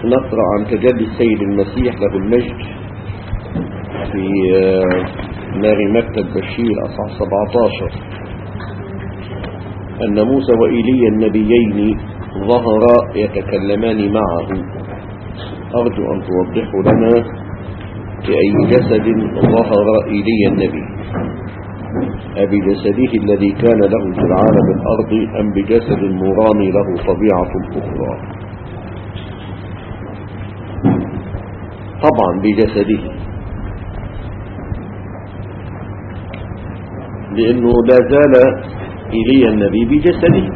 نقرأ عن تجلي السيد المسيح له المجد في نار مكة بشير أصح 17 أن موسى وإيليا النبيين ظهرا يتكلمان معه أرجو أن توضحوا لنا بأي جسد ظهر إيليا النبي أبجسده الذي كان له في العالم الأرض أم بجسد مراني له طبيعة أخرى طبعا بجسده لأنه لا زال إلي النبي بجسده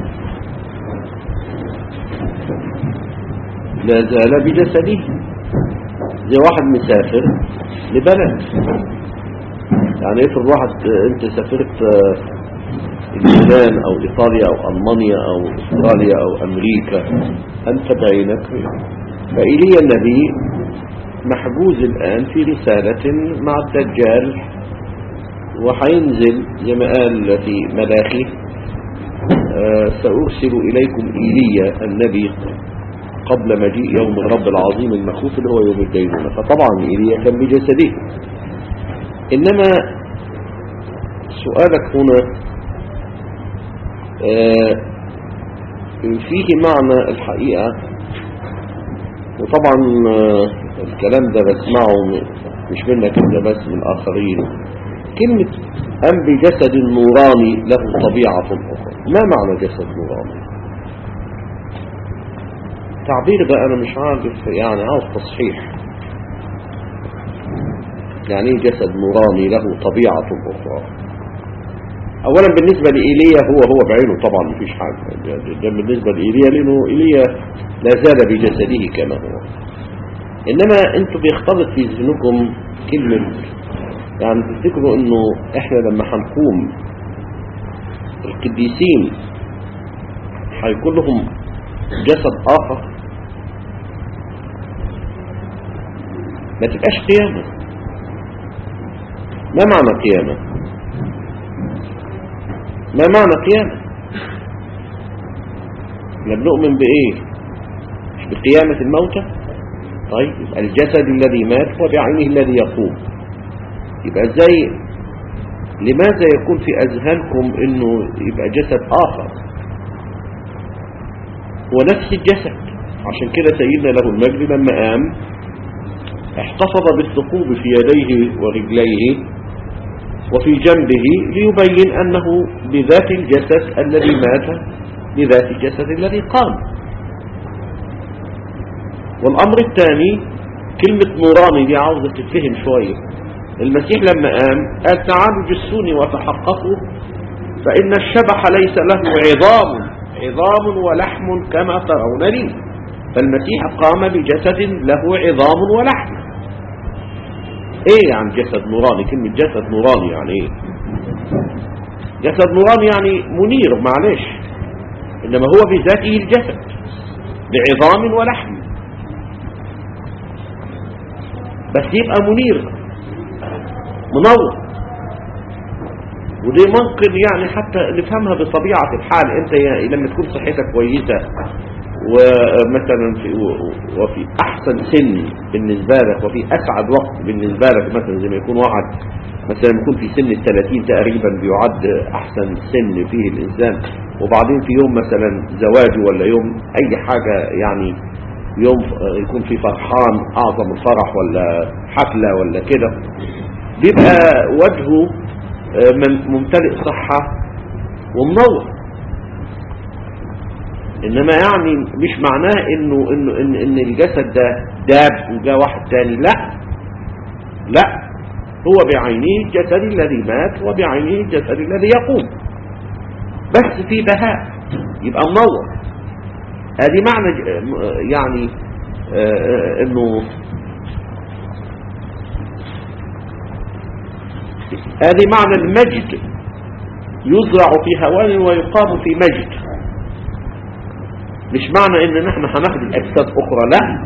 لا زال بجسده زي واحد مسافر لبلد يعني افرض واحد انت سافرت اليونان او ايطاليا او المانيا او استراليا او امريكا انت بعينك فإلي النبي محجوز الآن في رسالة مع الدجال وحينزل زي ما قال في ملاخي آه سأرسل إليكم إيليا النبي قبل مجيء يوم الرب العظيم المخوف اللي هو يوم الدينونة فطبعا إيليا كان بجسده إنما سؤالك هنا آه فيه معنى الحقيقة وطبعا آه الكلام ده بسمعه مش منك انت بس من الآخرين كلمة أم بجسد نوراني له طبيعة أخرى ما معنى جسد نوراني تعبير ده أنا مش عارف يعني عاوز تصحيح يعني ايه جسد نوراني له طبيعة أخرى أولا بالنسبة لإيليا هو هو بعينه طبعا مفيش حاجة ده بالنسبة لإيليا لأنه إيليا لا زال بجسده كما هو إنما أنتوا بيختلط في ذهنكم كلمة يعني تفتكروا أنه إحنا لما هنقوم القديسين هيكون لهم جسد آخر ما تبقاش قيامة ما معنى قيامة ما معنى قيامة احنا بنؤمن بإيه مش بقيامة الموتى طيب الجسد الذي مات وبعينه الذي يقوم يبقى ازاي لماذا يكون في أذهانكم انه يبقى جسد آخر هو نفس الجسد عشان كده سيدنا له المجد لما قام احتفظ بالثقوب في يديه ورجليه وفي جنبه ليبين أنه بذات الجسد الذي مات بذات الجسد الذي قام والأمر الثاني كلمة نوراني دي عاوزة تتفهم شوية المسيح لما قام قال تعالوا جسوني وتحققوا فإن الشبح ليس له عظام عظام ولحم كما ترون لي فالمسيح قام بجسد له عظام ولحم ايه يعني جسد نوراني كلمة جسد نوراني يعني ايه جسد نوراني يعني منير معلش انما هو بذاته الجسد بعظام ولحم بس يبقى منير منور ودي ممكن يعني حتى نفهمها بطبيعة الحال انت يعني لما تكون صحتك كويسة ومثلا في وفي احسن سن بالنسبة لك وفي اسعد وقت بالنسبة لك مثلا زي ما يكون واحد مثلا يكون في سن الثلاثين تقريبا بيعد احسن سن فيه الانسان وبعدين في يوم مثلا زواجه ولا يوم اي حاجة يعني يوم يكون في فرحان اعظم الفرح ولا حفلة ولا كده بيبقى وجهه ممتلئ صحة ومنور انما يعني مش معناه انه انه ان, إن الجسد ده داب وجاء واحد تاني لا لا هو بعينه الجسد الذي مات وبعينه الجسد الذي يقوم بس في بهاء يبقى منور هذه معنى يعني انه هذه معنى المجد يزرع في هوان ويقام في مجد مش معنى ان نحن هناخد الاجساد اخرى لا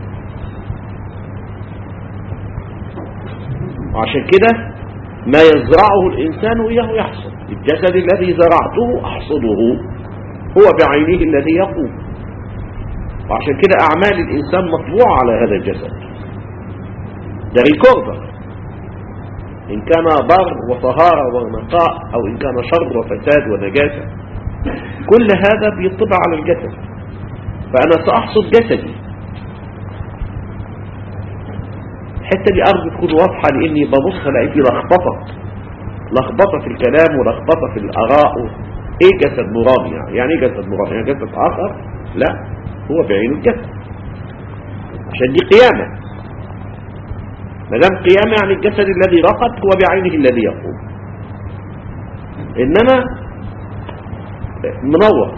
وعشان كده ما يزرعه الانسان اياه يحصد الجسد الذي زرعته احصده هو بعينه الذي يقوم وعشان كده أعمال الإنسان مطبوعة على هذا الجسد ده ريكوردر إن كان بر وطهارة ونقاء أو إن كان شر وفساد ونجاسة كل هذا بيطبع على الجسد فأنا سأحصد جسدي الحتة دي أرجو تكون واضحة لأني ببص ألاقي في لخبطة لخبطة في الكلام ولخبطة في الآراء إيه جسد مرام يعني يعني إيه جسد مرام يعني جسد آخر لا هو بعينه الجسد عشان دي قيامة ما دام قيامة يعني الجسد الذي رقد هو بعينه الذي يقوم إنما منور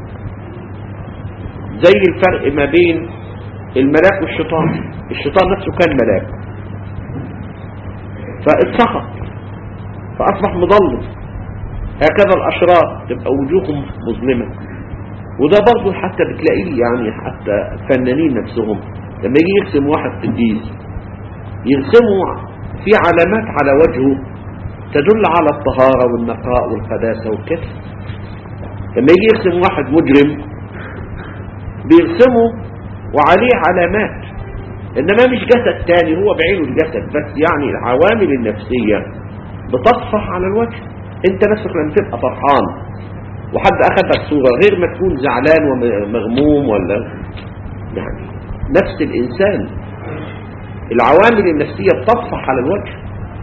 زي الفرق ما بين الملاك والشيطان الشيطان نفسه كان ملاك فاتسخط فأصبح مضلم هكذا الأشرار تبقى وجوههم مظلمة وده برضه حتى بتلاقيه يعني حتى الفنانين نفسهم لما يجي يرسم واحد قديس يرسموا في علامات على وجهه تدل على الطهارة والنقاء والقداسة والكتف لما يجي يرسم واحد مجرم بيرسمه وعليه علامات انما مش جسد تاني هو بعينه الجسد بس يعني العوامل النفسية بتصفح على الوجه انت نفسك لما تبقى فرحان وحد اخذك صورة غير ما تكون زعلان ومغموم ولا يعني نفس الانسان العوامل النفسية بتصفح على الوجه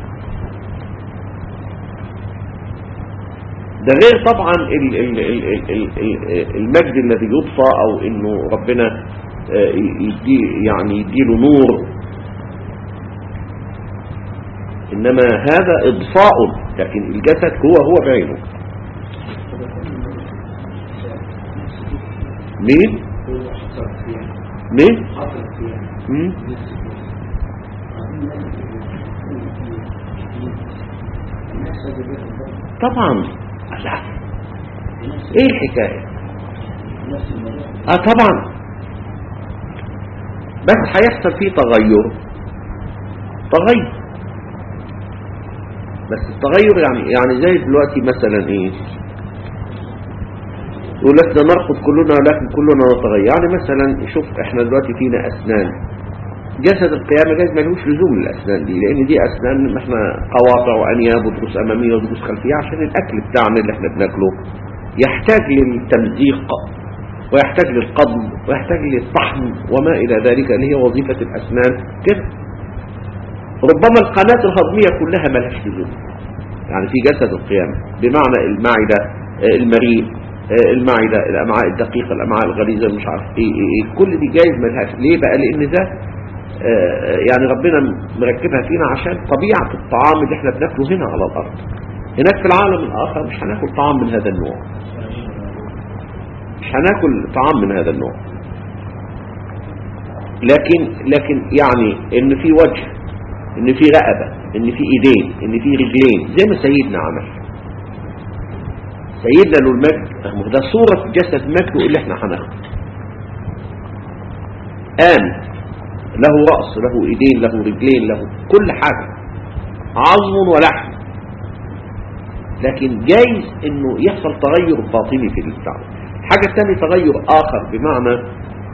ده غير طبعا ال ال ال ال ال المجد الذي يضفى او انه ربنا يدي يعني يديله نور انما هذا اضفاء لكن الجسد هو هو بعينه مين مين مم؟ طبعا لا ايه الحكاية اه طبعا بس هيحصل فيه تغير تغير بس التغير يعني يعني زي دلوقتي مثلا ايه يقول لك ده نرقص كلنا لكن كلنا نتغير يعني مثلا شوف احنا دلوقتي فينا اسنان جسد القيامة جايز ملوش لزوم للأسنان دي لأن دي أسنان احنا قواطع وأنياب ودروس أمامية ودروس خلفية عشان الأكل بتاعنا اللي احنا بناكله يحتاج للتمزيق ويحتاج للقضم ويحتاج للطحن وما إلى ذلك اللي هي وظيفة الأسنان كده ربما القناة الهضمية كلها ملهاش لزوم يعني في جسد القيامة بمعنى المعدة المريء المعدة الأمعاء الدقيقة الأمعاء الغليظة مش عارف إيه, إيه, إيه كل دي جايز ملهاش ليه بقى لأن ده يعني ربنا مركبها فينا عشان طبيعة الطعام اللي احنا بناكله هنا على الأرض هناك في العالم الآخر مش هناكل طعام من هذا النوع مش هناكل طعام من هذا النوع لكن لكن يعني ان في وجه ان في رقبة ان في ايدين ان في رجلين زي ما سيدنا عمل سيدنا له المجد ده صورة جسد مجده اللي احنا هناخده قام له رأس له ايدين له رجلين له كل حاجة عظم ولحم لكن جايز انه يحصل تغير باطني في البتاع الحاجة الثانية تغير اخر بمعنى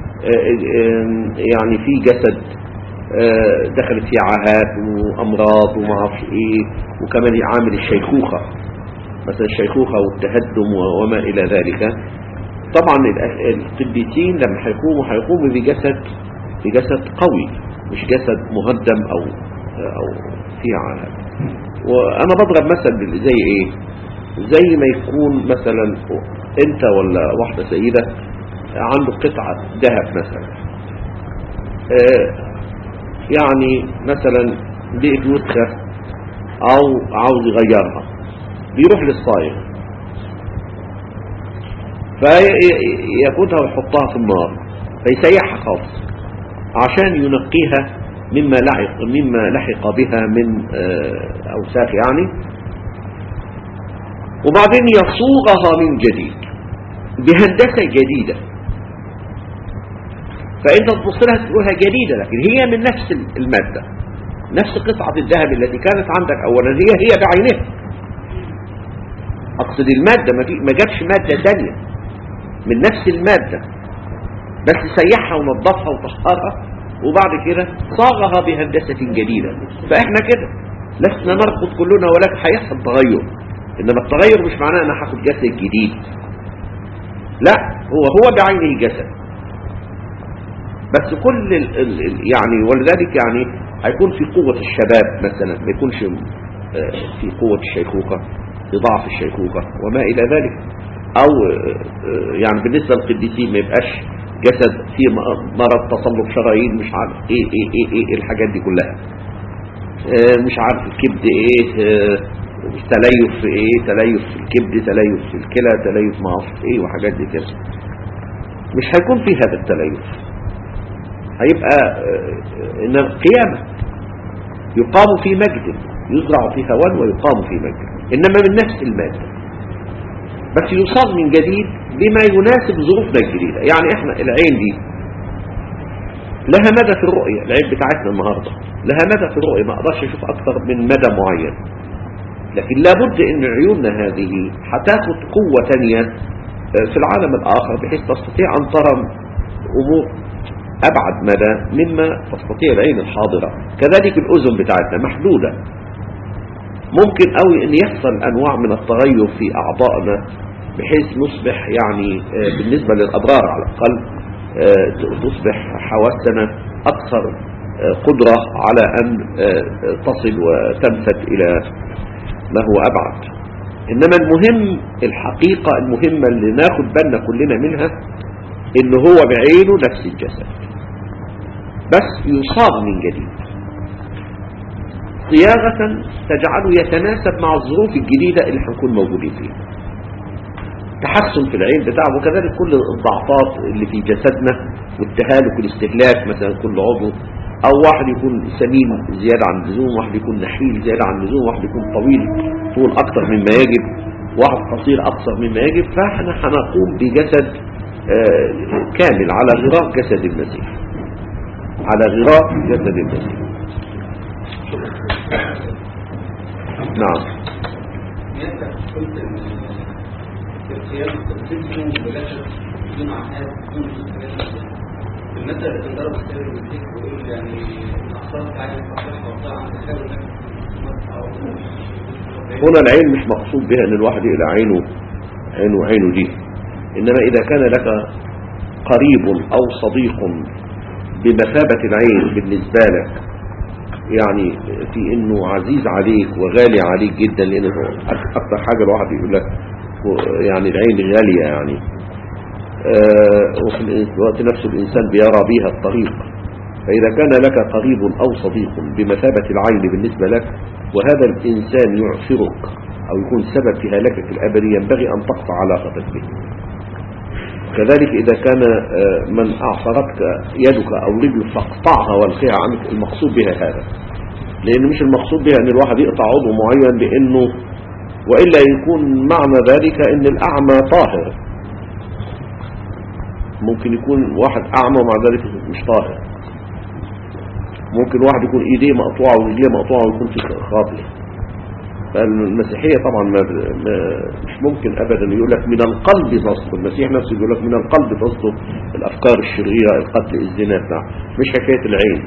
يعني في جسد دخلت فيه عاهات وامراض وما اعرفش ايه وكمان عامل الشيخوخة مثلا الشيخوخة والتهدم وما الى ذلك طبعا القديسين لما هيقوموا هيقوموا بجسد بجسد قوي مش جسد مهدم او او فيه عاهات وانا بضرب مثل زي ايه زي ما يكون مثلا انت ولا واحدة سيدة عنده قطعة ذهب مثلا اه يعني مثلا لقيت وسخة او عاوز يغيرها بيروح للصايغ فياخدها ويحطها في النار فيسيحها خالص عشان ينقيها مما لحق مما لحق بها من اوساخ يعني وبعدين يصوغها من جديد بهندسة جديدة فانت تبص لها تقولها جديدة لكن هي من نفس المادة نفس قطعة الذهب التي كانت عندك اولا هي هي بعينها اقصد المادة ما جابش مادة ثانيه من نفس المادة بس سيحها ونظفها وطهرها وبعد كده صاغها بهندسة جديدة فاحنا كده لسنا نرفض كلنا ولكن هيحصل تغير انما التغير مش معناه ان هاخد جسد جديد لا هو هو بعينه جسد بس كل ال ال ال يعني ولذلك يعني هيكون في قوة الشباب مثلا ما يكونش آه، في قوة الشيخوخة في ضعف الشيخوخة وما إلى ذلك أو آه، يعني بالنسبة للقديسين ما يبقاش جسد فيه م- مرض تصلب شرايين مش عارف ايه ايه ايه ايه, إيه الحاجات دي كلها آه، مش عارف الكبد ايه آه، تليف في ايه تليف في الكبد تليف في الكلى تليف ما اعرف ايه وحاجات دي كده مش هيكون في هذا التليف هيبقى آه، ان القيامة يقام في مجد يزرع في هوان ويقام في مجد انما من نفس المادة بس يصاب من جديد بما يناسب ظروفنا الجديدة يعني احنا العين دي لها مدى في الرؤية العين بتاعتنا النهاردة لها مدى في الرؤية ما اقدرش اشوف اكثر من مدى معين لكن لابد ان عيوننا هذه هتاخد قوة تانية آه، في العالم الاخر بحيث تستطيع ان ترى امور ابعد مدى مما تستطيع العين الحاضرة كذلك الاذن بتاعتنا محدودة ممكن قوي ان يحصل انواع من التغير في اعضائنا بحيث نصبح يعني آه، بالنسبة للاضرار على الاقل آه، تصبح حواسنا اكثر آه، قدرة على ان آه، تصل وتنفذ الى ما هو ابعد انما المهم الحقيقة المهمة اللي ناخد بالنا كلنا منها ان هو بعينه نفس الجسد بس يصاب من جديد صياغة تجعله يتناسب مع الظروف الجديدة اللي هنكون موجودين فيها تحسن في العين بتاعه وكذلك كل الضعفات اللي في جسدنا والتهالك والاستهلاك مثلا كل عضو او واحد يكون سمين زيادة عن اللزوم واحد يكون نحيل زيادة عن اللزوم واحد يكون طويل طول اكتر مما يجب واحد قصير اقصر مما يجب فاحنا هنقوم بجسد آه، كامل على غرار جسد المسيح على غرار جسد المسيح نعم يبدأ قلت إن في القيام تبتدئ بجسد بدون عقاد بدون جسد في المادة اللي تنضرب السر والذكر ويقول يعني الأخطاء بتاعي صحيحة وطبعا عن تخيل هنا العين مش مقصود بها ان الواحد يقلع عينه عينه عينه دي انما اذا كان لك قريب او صديق بمثابة العين بالنسبة لك يعني في انه عزيز عليك وغالي عليك جدا لانه أك- اكتر حاجة الواحد يقول لك و- يعني العين غالية يعني آه، وفي الوقت نفسه الانسان بيرى بها الطريق فإذا كان لك قريب أو صديق بمثابة العين بالنسبة لك وهذا الإنسان يعثرك أو يكون سبب في هلاكك الأبدي ينبغي أن تقطع علاقتك به كذلك إذا كان آه، من أعصرتك يدك أو رجلك فاقطعها والقيها عنك المقصود بها هذا لأن مش المقصود بها أن الواحد يقطع عضو معين لأنه وإلا يكون معنى ذلك أن الأعمى طاهر ممكن يكون واحد أعمى ومع ذلك مش طاهر ممكن واحد يكون ايديه مقطوعة ورجليه مقطوعة ويكون في خاطئ فالمسيحية طبعا ما ما مش ممكن ابدا يقول لك من القلب تصدر المسيح نفسه يقول لك من القلب تصدر الافكار الشريرة القتل الزنا بتاع مش حكاية العين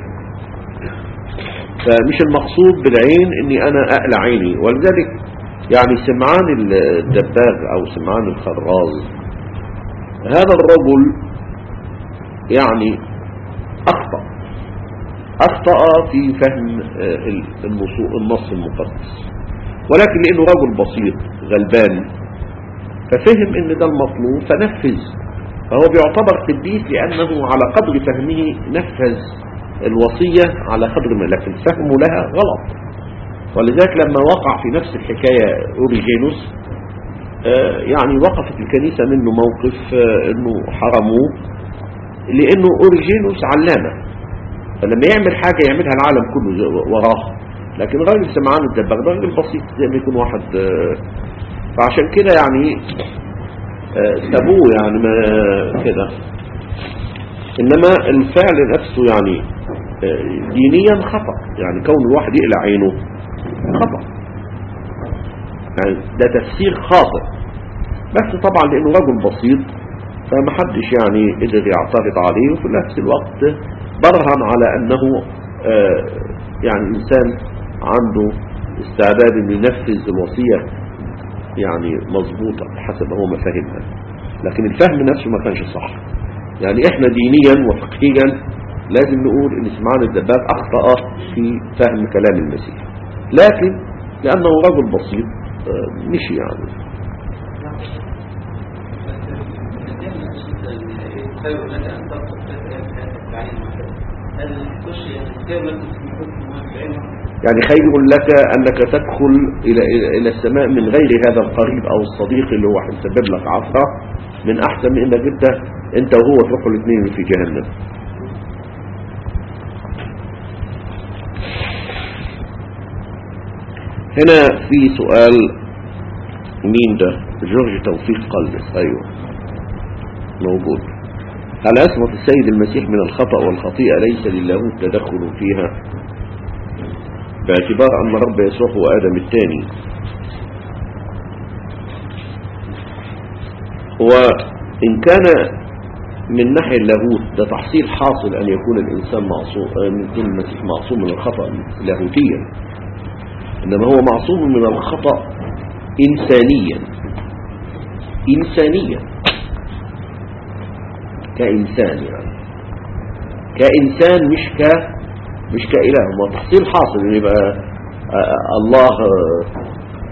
فمش المقصود بالعين اني انا اقلع عيني ولذلك يعني سمعان الدباغ او سمعان الخراز هذا الرجل يعني اخطأ أخطأ في فهم آه، النصو- النص المقدس ولكن لأنه رجل بسيط غلبان ففهم ان ده المطلوب فنفذ فهو بيعتبر قديس لأنه على قدر فهمه نفذ الوصية على قدر ما لكن فهمه لها غلط ولذلك لما وقع في نفس الحكاية أوريجينوس آه، يعني وقفت الكنيسة منه موقف آه، انه حرموه لانه اوريجينوس علامة فلما يعمل حاجة يعملها العالم كله زي- وراه لكن راجل سمعان الدباغ ده راجل بسيط زي ما يكون واحد آه، فعشان كده يعني آه، سابوه يعني ما كده انما الفعل نفسه يعني آه، دينيا خطأ يعني كون الواحد يقلع عينه خطأ يعني ده تفسير خاطئ بس طبعا لانه رجل بسيط فما حدش يعني قدر يعترض عليه وفي نفس الوقت برهن على أنه آه، يعني إنسان عنده استعداد أن ينفذ الوصية يعني مظبوطة حسب ما هو ما فهمها لكن الفهم نفسه ما كانش صح يعني احنا دينيا وفقهيا لازم نقول ان سمعان الدباب اخطأ في فهم كلام المسيح لكن لانه رجل بسيط آه، مشي يعني خير لك ان تبقى ثلاث ايام في حياتك بعين واحده هل تخش خير لك في حكم واحد بعين واحده يعني خير لك أنك تدخل إلى, إلى, إلى السماء من غير هذا القريب أو الصديق اللي هو هيسبب لك عثرة من أحسن من أنك أنت أنت وهو تروحوا الاثنين في جهنم هنا في سؤال مين ده جورج توفيق قلبس أيوه موجود هل أثبت السيد المسيح من الخطأ والخطيئة ليس لله التدخل فيها باعتبار أن رب يسوع هو آدم الثاني وإن كان من ناحية اللاهوت ده تحصيل حاصل أن يكون الإنسان معصوم أن يكون المسيح معصوم من الخطأ لاهوتيا إنما هو معصوم من الخطأ إنسانيا إنسانيا كإنسان يعني كإنسان مش ك مش كإله ما تحصيل حاصل إن يبقى آه، الله آه،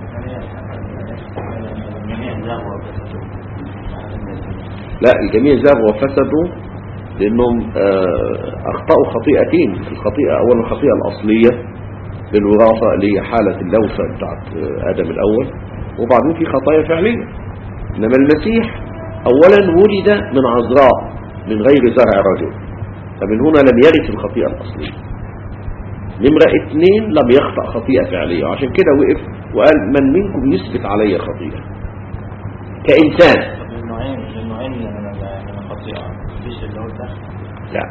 لا الجميع زاغوا وفسدوا لأنهم آه، أخطأوا خطيئتين الخطيئة أولا الخطيئة الأصلية بالوراثة اللي هي حالة اللوثة بتاعت آه، آدم الأول وبعدين في خطايا فعلية إنما المسيح أولا ولد من عذراء من غير زرع رجل فمن هنا لم يرث الخطيئة الأصلية نمرة اثنين لم يخطأ خطيئة فعلية عشان كده وقف وقال من منكم يثبت علي خطيئة كإنسان من نوعين من نوعين من ال- من الخطيئة مفيش اللي هو ده لا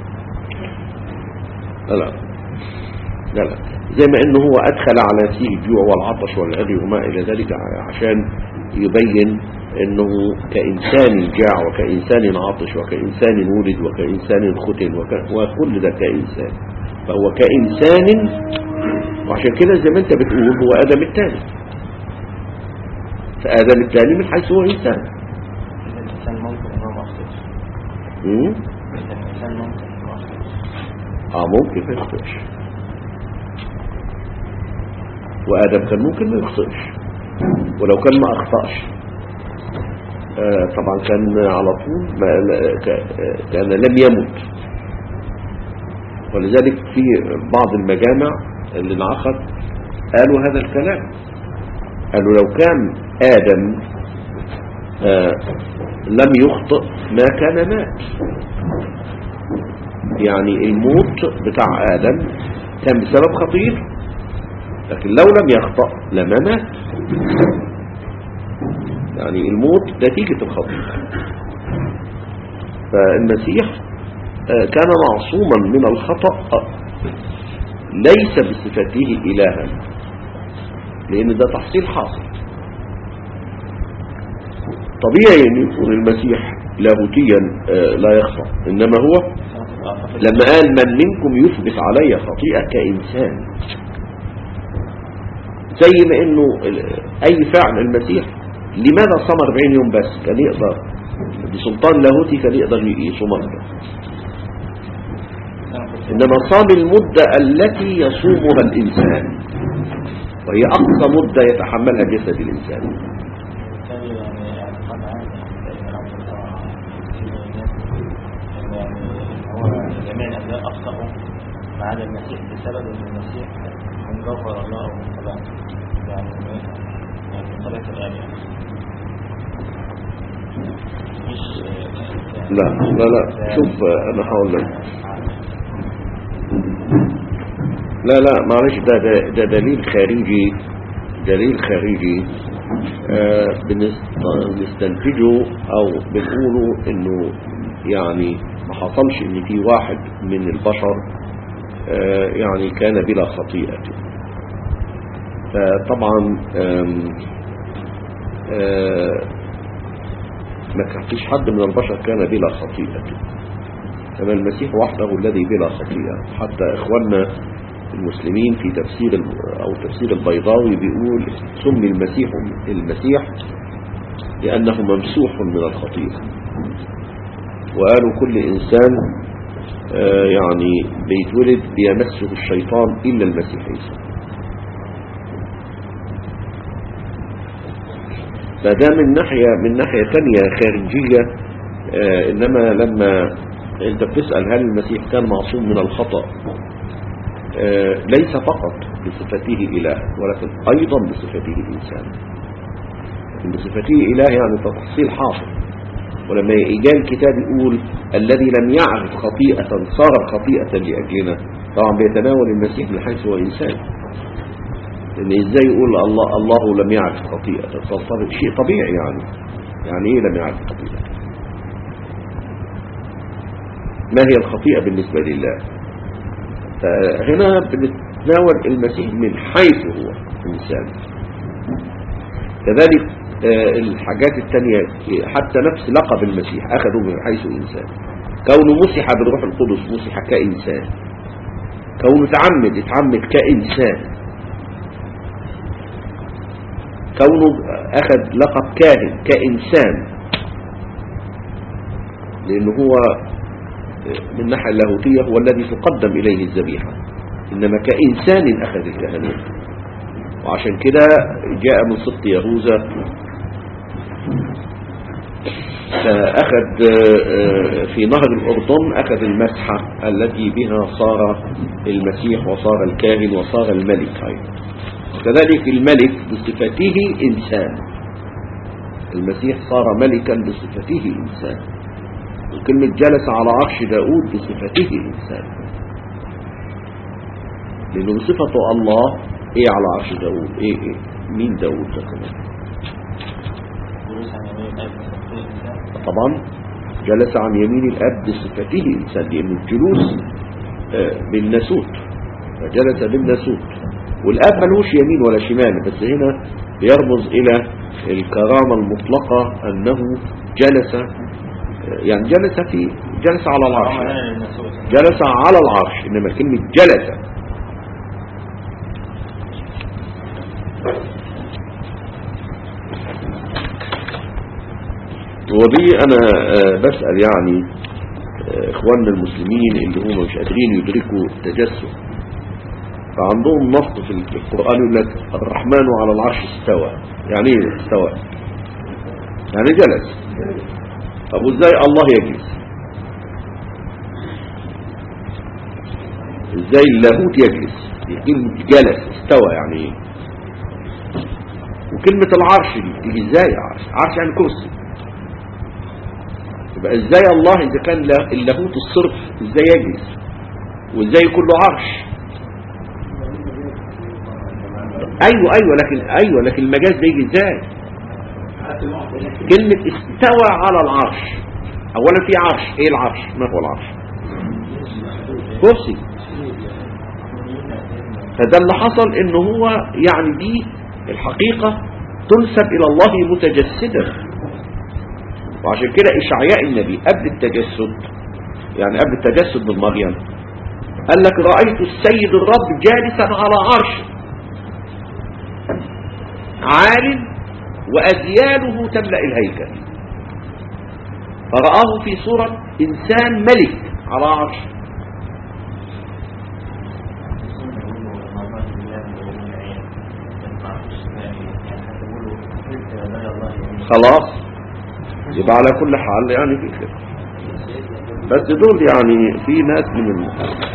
لا لا لا لا زي ما انه هو ادخل على نفسه الجوع والعطش والعري وما الى ذلك عشان يبين انه كانسان جاع وكانسان عطش وكانسان ولد وكانسان ختن وك... وكل ده كانسان فهو كانسان وعشان كده زي ما انت بتقول هو ادم الثاني فادم الثاني من حيث هو انسان الإنسان ممكن إن هو ما يخطئش مم؟ الإنسان ممكن إن هو ما يخطئش اه ممكن ما يخطئش وآدم كان ممكن ما يخطئش ولو كان ما أخطأش آه طبعا كان على طول ما لا- ك- آه، كان لم يمت ولذلك في بعض المجامع اللي انعقد قالوا هذا الكلام قالوا لو كان آدم آه لم يخطئ ما كان مات يعني الموت بتاع آدم كان بسبب خطير لكن لو لم يخطأ لما مات يعني الموت نتيجة الخطيئة فالمسيح آه، كان معصوما من الخطأ ليس بصفته إلها لأن ده تحصيل حاصل طبيعي أن يكون المسيح لاهوتيا آه، لا يخطأ إنما هو لما قال من منكم يثبت علي خطيئة كإنسان زي ما انه ال- اي فعل المسيح لماذا صام 40 يوم بس كان يقدر بسلطان لاهوتي كان يقدر يصوم اكتر انما صام المدة التي يصومها الانسان وهي اقصى مدة يتحملها جسد الانسان بالتالي يعني اعتقاد عام يعني عبد الله إن يعني هو جميع الأنبياء أخطأوا ما عدا المسيح بسبب أن المسيح من غفر الله ومن طبعا يعني من إيه؟ يعني من طبيعة الآب يعني مش يعني لا لا لا شوف انا هقول لك لا لا معلش ده, ده, ده دليل خارجي دليل خارجي آه بنست- بنستنتجه او بنقوله انه يعني ما حصلش ان في واحد من البشر آه يعني كان بلا خطيئة فطبعا آم، آه ما كان فيش حد من البشر كان بلا خطيئة كما المسيح وحده الذي بلا خطيئة حتى إخواننا المسلمين في تفسير ال- أو تفسير البيضاوي بيقول سمي المسيح المسيح لأنه ممسوح من الخطيئة وقالوا كل إنسان آه، يعني بيتولد بيمسه الشيطان إلا المسيح عيسى فده من ناحية من ناحية تانية خارجية آه، إنما لما أنت بتسأل هل المسيح كان معصوم من الخطأ آه، ليس فقط بصفته إله ولكن أيضا بصفته إنسان لكن بصفته إله يعني تفصيل حاصل ولما جاء الكتاب يقول الذي لم يعرف خطيئة صار خطيئة لأجلنا طبعا بيتناول المسيح من حيث هو إنسان لأن إزاي يقول الله الله لم يعرف خطيئة فطبعا شيء طبيعي يعني يعني إيه لم يعرف خطيئة ما هي الخطيئة بالنسبة لله فهنا بنتناول المسيح من حيث هو إنسان كذلك آه، الحاجات التانية حتى نفس لقب المسيح أخذوا من حيث إنسان كونه مسح بالروح القدس مسح كإنسان كونه تعمد اتعمد كإنسان كونه أخذ لقب كاهن كإنسان لأنه هو من الناحية اللاهوتية هو الذي تقدم إليه الذبيحة إنما كإنسان أخذ الكهنوت وعشان كده جاء من سبط يهوذا فأخذ آه، في نهر الأردن أخذ المسحة التي بها صار المسيح وصار الكاهن وصار الملك أيضا وكذلك الملك بصفته إنسان المسيح صار ملكا بصفته إنسان وكلمة جلس على عرش داود بصفته إنسان لأنه بصفته الله إيه على عرش داود إيه, إيه مين داود ده كمان جلوس عن يمين الأب بصفته إنسان طبعا جلس عن يمين الأب بصفته إنسان لأن الجلوس آه، بالناسوت فجلس بالناسوت والأب ملوش يمين ولا شمال بس هنا بيرمز إلى الكرامة المطلقة أنه جلس آه، يعني جلس في جلس على طبعا العرش أنا للنسوس جلس على العرش إنما كلمة جلس ودي أنا آه، بسأل يعني آه، إخواننا المسلمين اللي هم مش قادرين يدركوا التجسد فعندهم نص في القرآن يقول لك الرحمن على العرش استوى يعني ايه استوى يعني جلس طب وازاي الله يجلس ازاي اللاهوت يجلس كلمة جلس استوى يعني ايه وكلمة العرش دي تيجي ازاي عرش عرش يعني كرسي يبقى ازاي الله اذا كان لا- اللاهوت الصرف ازاي يجلس وازاي يكون له عرش ايوه ايوه لكن ايوه لكن المجاز ده يجي ازاي كلمة استوى على العرش اولا في عرش ايه العرش ما هو العرش كرسي فده اللي حصل ان هو يعني دي الحقيقة تنسب الى الله متجسدا وعشان كده اشعياء النبي قبل التجسد يعني قبل التجسد من مريم قال لك رأيت السيد الرب جالسا على عرش عال وأذياله تملأ الهيكل فرآه في صورة إنسان ملك على عرش خلاص يبقى على كل حال يعني في خير بس دول يعني في ناس من الم...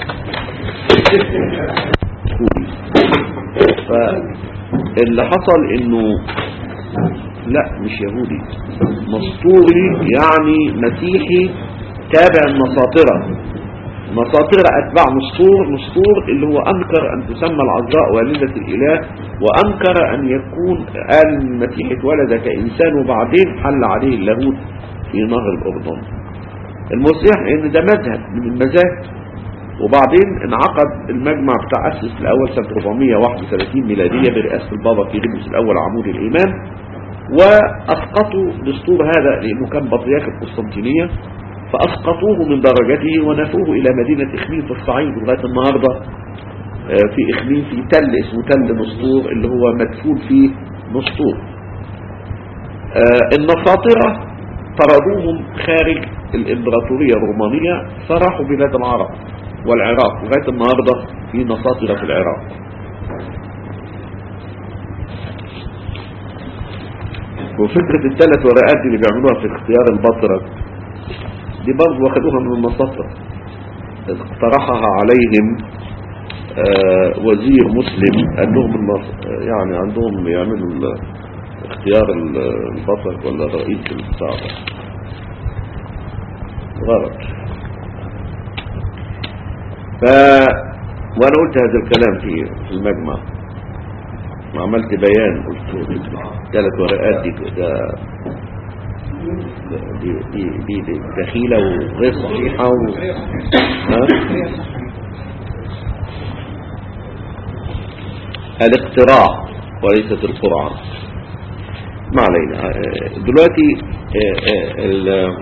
فاللي حصل انه لا مش يهودي مسطوري يعني مسيحي تابع النصاطرة نصاطرة أتباع مسطور مسطور اللي هو أنكر أن تسمى العذراء والدة الإله وأنكر أن يكون قال المسيح اتولد كإنسان وبعدين حل عليه اللاهوت في نهر الأردن المسيح إن ده مذهب من المذاهب وبعدين انعقد المجمع بتاع أسس الأول سنة 431 ميلادية برئاسة البابا كيرلس الأول عمود الإيمان وأسقطوا دستور هذا لأنه كان بطريرك القسطنطينية فأسقطوه من درجته ونفوه إلى مدينة إخميم في الصعيد لغاية النهاردة آه، في إخميم في تل اسمه تل نسطور اللي هو مدفون فيه نسطور آه، النساطرة طردوهم خارج الإمبراطورية الرومانية فراحوا بلاد العرب والعراق لغاية النهاردة في نساطرة في العراق وفكرة الثلاث ورقات دي اللي بيعملوها في اختيار البصرة دي برضه واخدوها من النساطرة اقترحها عليهم آه، وزير مسلم قال لهم النص- آه، يعني عندهم يعملوا ال- اختيار ال- البصر ولا رئيس البتاع ده. غلط ف وانا قلت هذا الكلام في في المجمع وعملت بيان قلت ثلاث ورقات دي ده دي دي دي, دي دخيلة وغير صحيحة و... ها؟ الاقتراع وليست القرعة ما علينا آه، دلوقتي آه، آه، ال-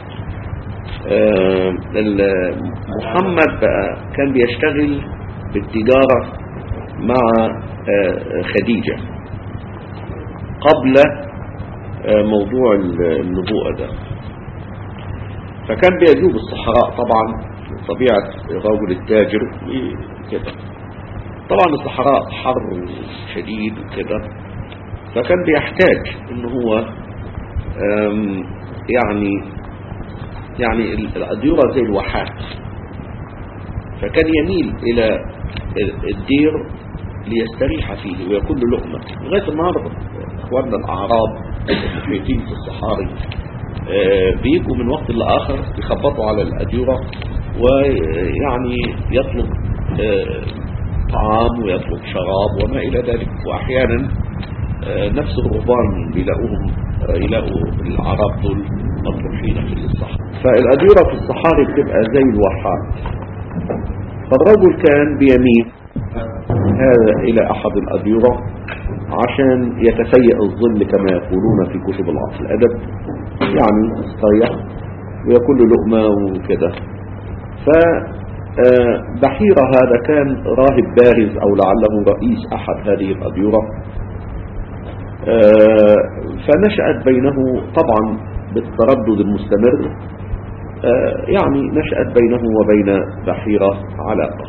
آه، ال- محمد بقى كان بيشتغل بالتجارة مع آه، خديجة قبل آه، موضوع ال- النبوءة ده فكان بيجوب الصحراء طبعا طبيعة الرجل التاجر كده طبعا الصحراء حر شديد وكده فكان بيحتاج ان هو آم، يعني يعني ال- الأديرة زي الواحات فكان يميل إلى ال- الدير ليستريح فيه ويكون له لقمة لغاية النهاردة إخواننا الأعراب المحيطين في الصحاري آه، بيجوا من وقت لآخر يخبطوا على الأديرة ويعني يطلب آه، طعام ويطلب شراب وما إلى ذلك وأحيانا آه، نفس الرهبان بيلاقوهم آه، يلاقوا العرب دول مطروحين في الصحراء فالأديرة في الصحاري بتبقى زي الواحات فالرجل كان بيميل هذا إلى أحد الأديرة عشان يتسيء الظل كما يقولون في كتب العصر الأدب يعني يستريح ويكون له لقمة وكده فبحيرة هذا كان راهب بارز أو لعله رئيس أحد هذه الأديرة آه، فنشأت بينه طبعا بالتردد المستمر آه، يعني نشأت بينه وبين بحيرة علاقة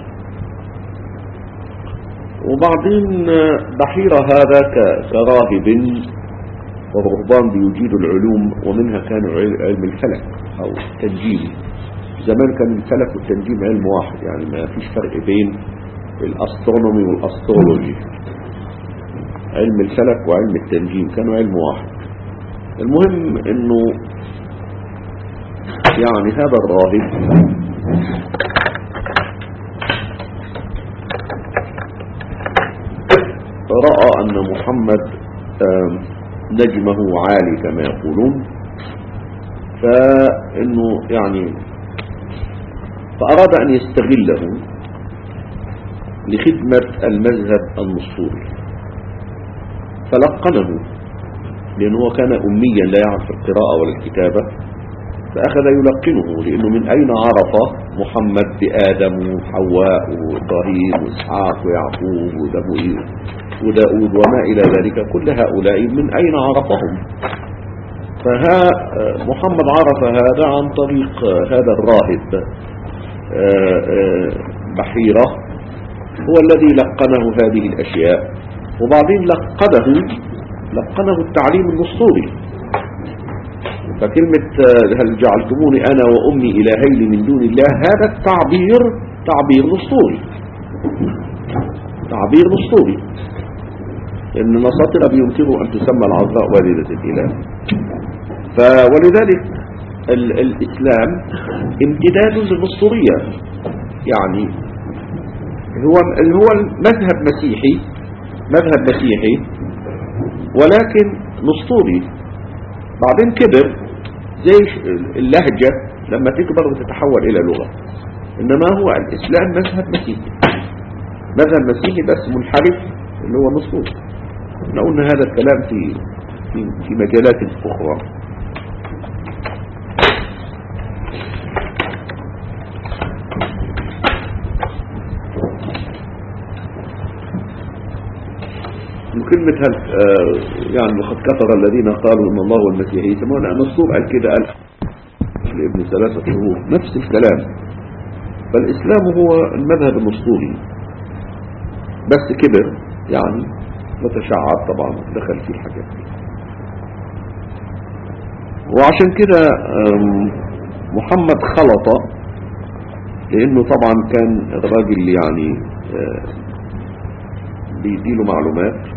وبعدين آه، بحيرة هذا ك- كراهب والرهبان بيجيدوا العلوم ومنها كان عل- علم الفلك أو التنجيم زمان كان الفلك والتنجيم علم واحد يعني ما فيش فرق بين الأسترونومي والأسترولوجي علم الفلك وعلم التنجيم كانوا علم واحد المهم انه يعني هذا الراهب رأى أن محمد آم، نجمه عالي كما يقولون فإنه يعني فأراد أن يستغله لخدمة المذهب النصوري فلقنه لأنه كان أميا لا يعرف القراءة ولا الكتابة فأخذ يلقنه لأنه من أين عرف محمد بآدم وحواء وإبراهيم وإسحاق ويعقوب وداوود وداود وما إلى ذلك كل هؤلاء من أين عرفهم فها محمد عرف هذا عن طريق هذا الراهب بحيرة هو الذي لقنه هذه الأشياء وبعدين لقنه لقنه التعليم النصوري فكلمة هل جعلتموني أنا وأمي إلهين من دون الله هذا التعبير تعبير نصوري تعبير نصوري لأن النصاطرة بينكروا أن تسمى العذراء والدة الإله فولذلك ال الإسلام امتداد للنصورية يعني هو هو المذهب مسيحي مذهب مسيحي ولكن نسطوري بعدين كبر زي اللهجة لما تكبر وتتحول إلى لغة إنما هو الإسلام مذهب مسيحي مذهب مسيحي بس منحرف اللي هو نسطوري احنا قلنا هذا الكلام في في, في مجالات أخرى وكلمة هل آه، يعني وقد كفر الذين قالوا ان الله هو المسيح عيسى ما لا مصور قال كده قال لابن ثلاثة شهور نفس الكلام فالإسلام هو المذهب النصوري بس كبر يعني وتشعب طبعا دخل فيه الحاجات دي وعشان كده آم، محمد خلط لانه طبعا كان الراجل يعني آه، بيديله معلومات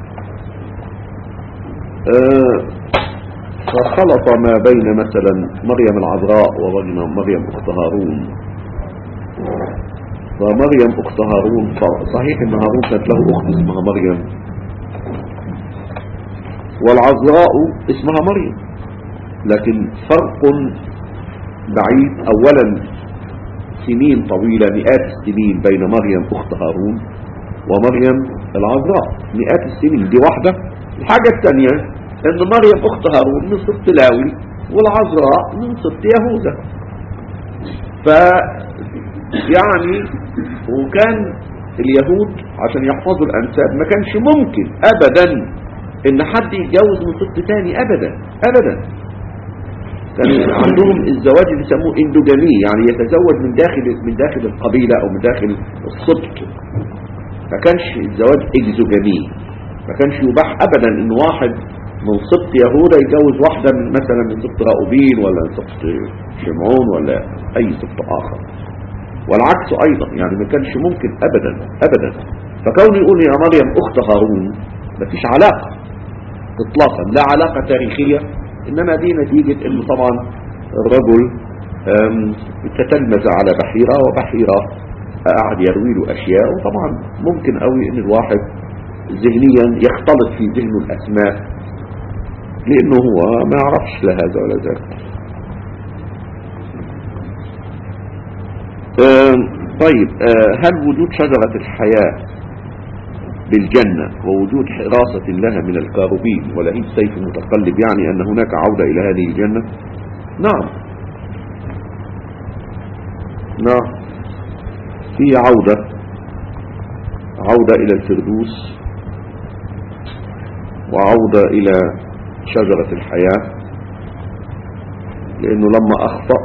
آه، فخلط ما بين مثلا مريم العذراء وبين مريم اخت هارون فمريم اخت هارون ف- صحيح ان هارون كانت له اخت اسمها مريم والعذراء اسمها مريم لكن فرق بعيد اولا سنين طويلة مئات السنين بين مريم اخت هارون ومريم العذراء مئات السنين دي واحدة الحاجة الثانية ان مريم اخت هارون من سبط لاوي والعذراء من سبط يهوذا ف يعني وكان اليهود عشان يحفظوا الانساب ما كانش ممكن ابدا ان حد يتجوز من سبط تاني ابدا ابدا كان عندهم الزواج اللي يسموه اندوجامي يعني يتزوج من داخل من داخل القبيلة او من داخل السبط ما كانش الزواج اكزوجامي ما كانش يباح ابدا ان واحد من سبط يهوذا يتجوز واحدة من مثلا من سبط راؤوبين ولا من سبط شمعون ولا اي سبط اخر والعكس ايضا يعني ما كانش ممكن ابدا ابدا فكون يقول يا مريم اخت هارون ما فيش علاقة اطلاقا لا علاقة تاريخية انما دي نتيجة انه طبعا الرجل أم، تتلمذ على بحيرة وبحيرة قاعد يروي له اشياء وطبعا ممكن قوي ان الواحد ذهنيا يختلط في ذهنه الاسماء لانه هو ما يعرفش لا هذا ولا ذاك أم، طيب أه، هل وجود شجرة الحياة بالجنة ووجود حراسة لها من الكاروبين ولهيب سيف متقلب يعني أن هناك عودة إلى هذه الجنة نعم نعم في عودة عودة إلى الفردوس وعودة إلى شجرة الحياة لأنه لما أخطأ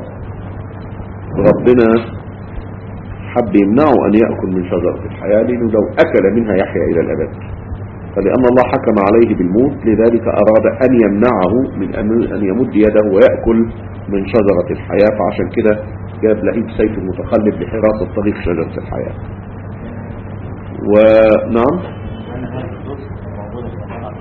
ربنا حب يمنعه أن يأكل من شجرة الحياة لأنه لو أكل منها يحيا إلى الأبد فلأن الله حكم عليه بالموت لذلك أراد أن يمنعه من أن أن يمد يده ويأكل من شجرة الحياة فعشان كده جاب لهيب سيف المتقلب لحراسة طريق شجرة الحياة ونعم أنا هذا الدروس موجودة في القرآن.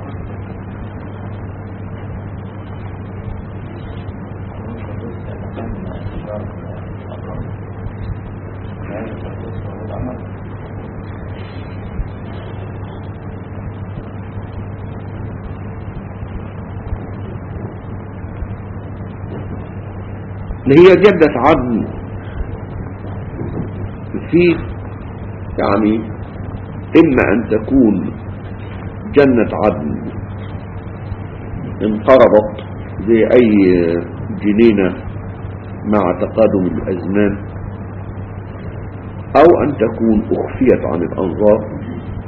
اللي هي جنة عدن في يعني إما أن تكون جنة عدن انقرضت زي أي جنينة مع تقادم الأزمان أو أن تكون أخفيت عن الأنظار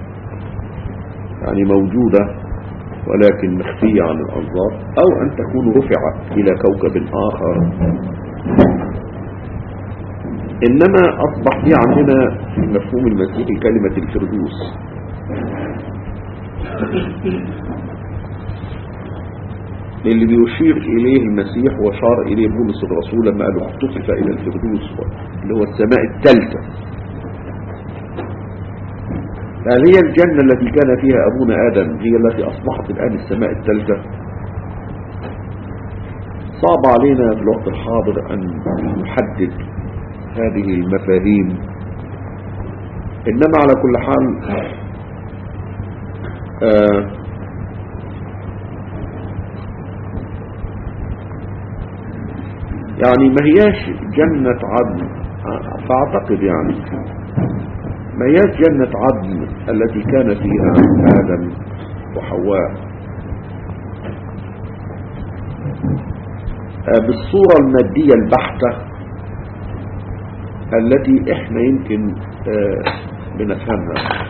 يعني موجودة ولكن مخفية عن الأنظار أو أن تكون رفعت إلى كوكب آخر إنما أصبح في عندنا في المفهوم المسيحي كلمة الفردوس اللي بيشير إليه المسيح وشار إليه بولس الرسول لما قال اختطف إلى الفردوس اللي هو السماء الثالثة هل هي الجنة التي كان فيها أبونا آدم هي التي أصبحت الآن السماء الثالثة صعب علينا في الوقت الحاضر أن نحدد هذه المفاهيم إنما على كل حال آه يعني ما هياش جنة عدن فأعتقد يعني ما هياش جنة عدن التي كان فيها آدم وحواء آه، بالصورة المادية البحتة التي احنا يمكن آه، بنفهمها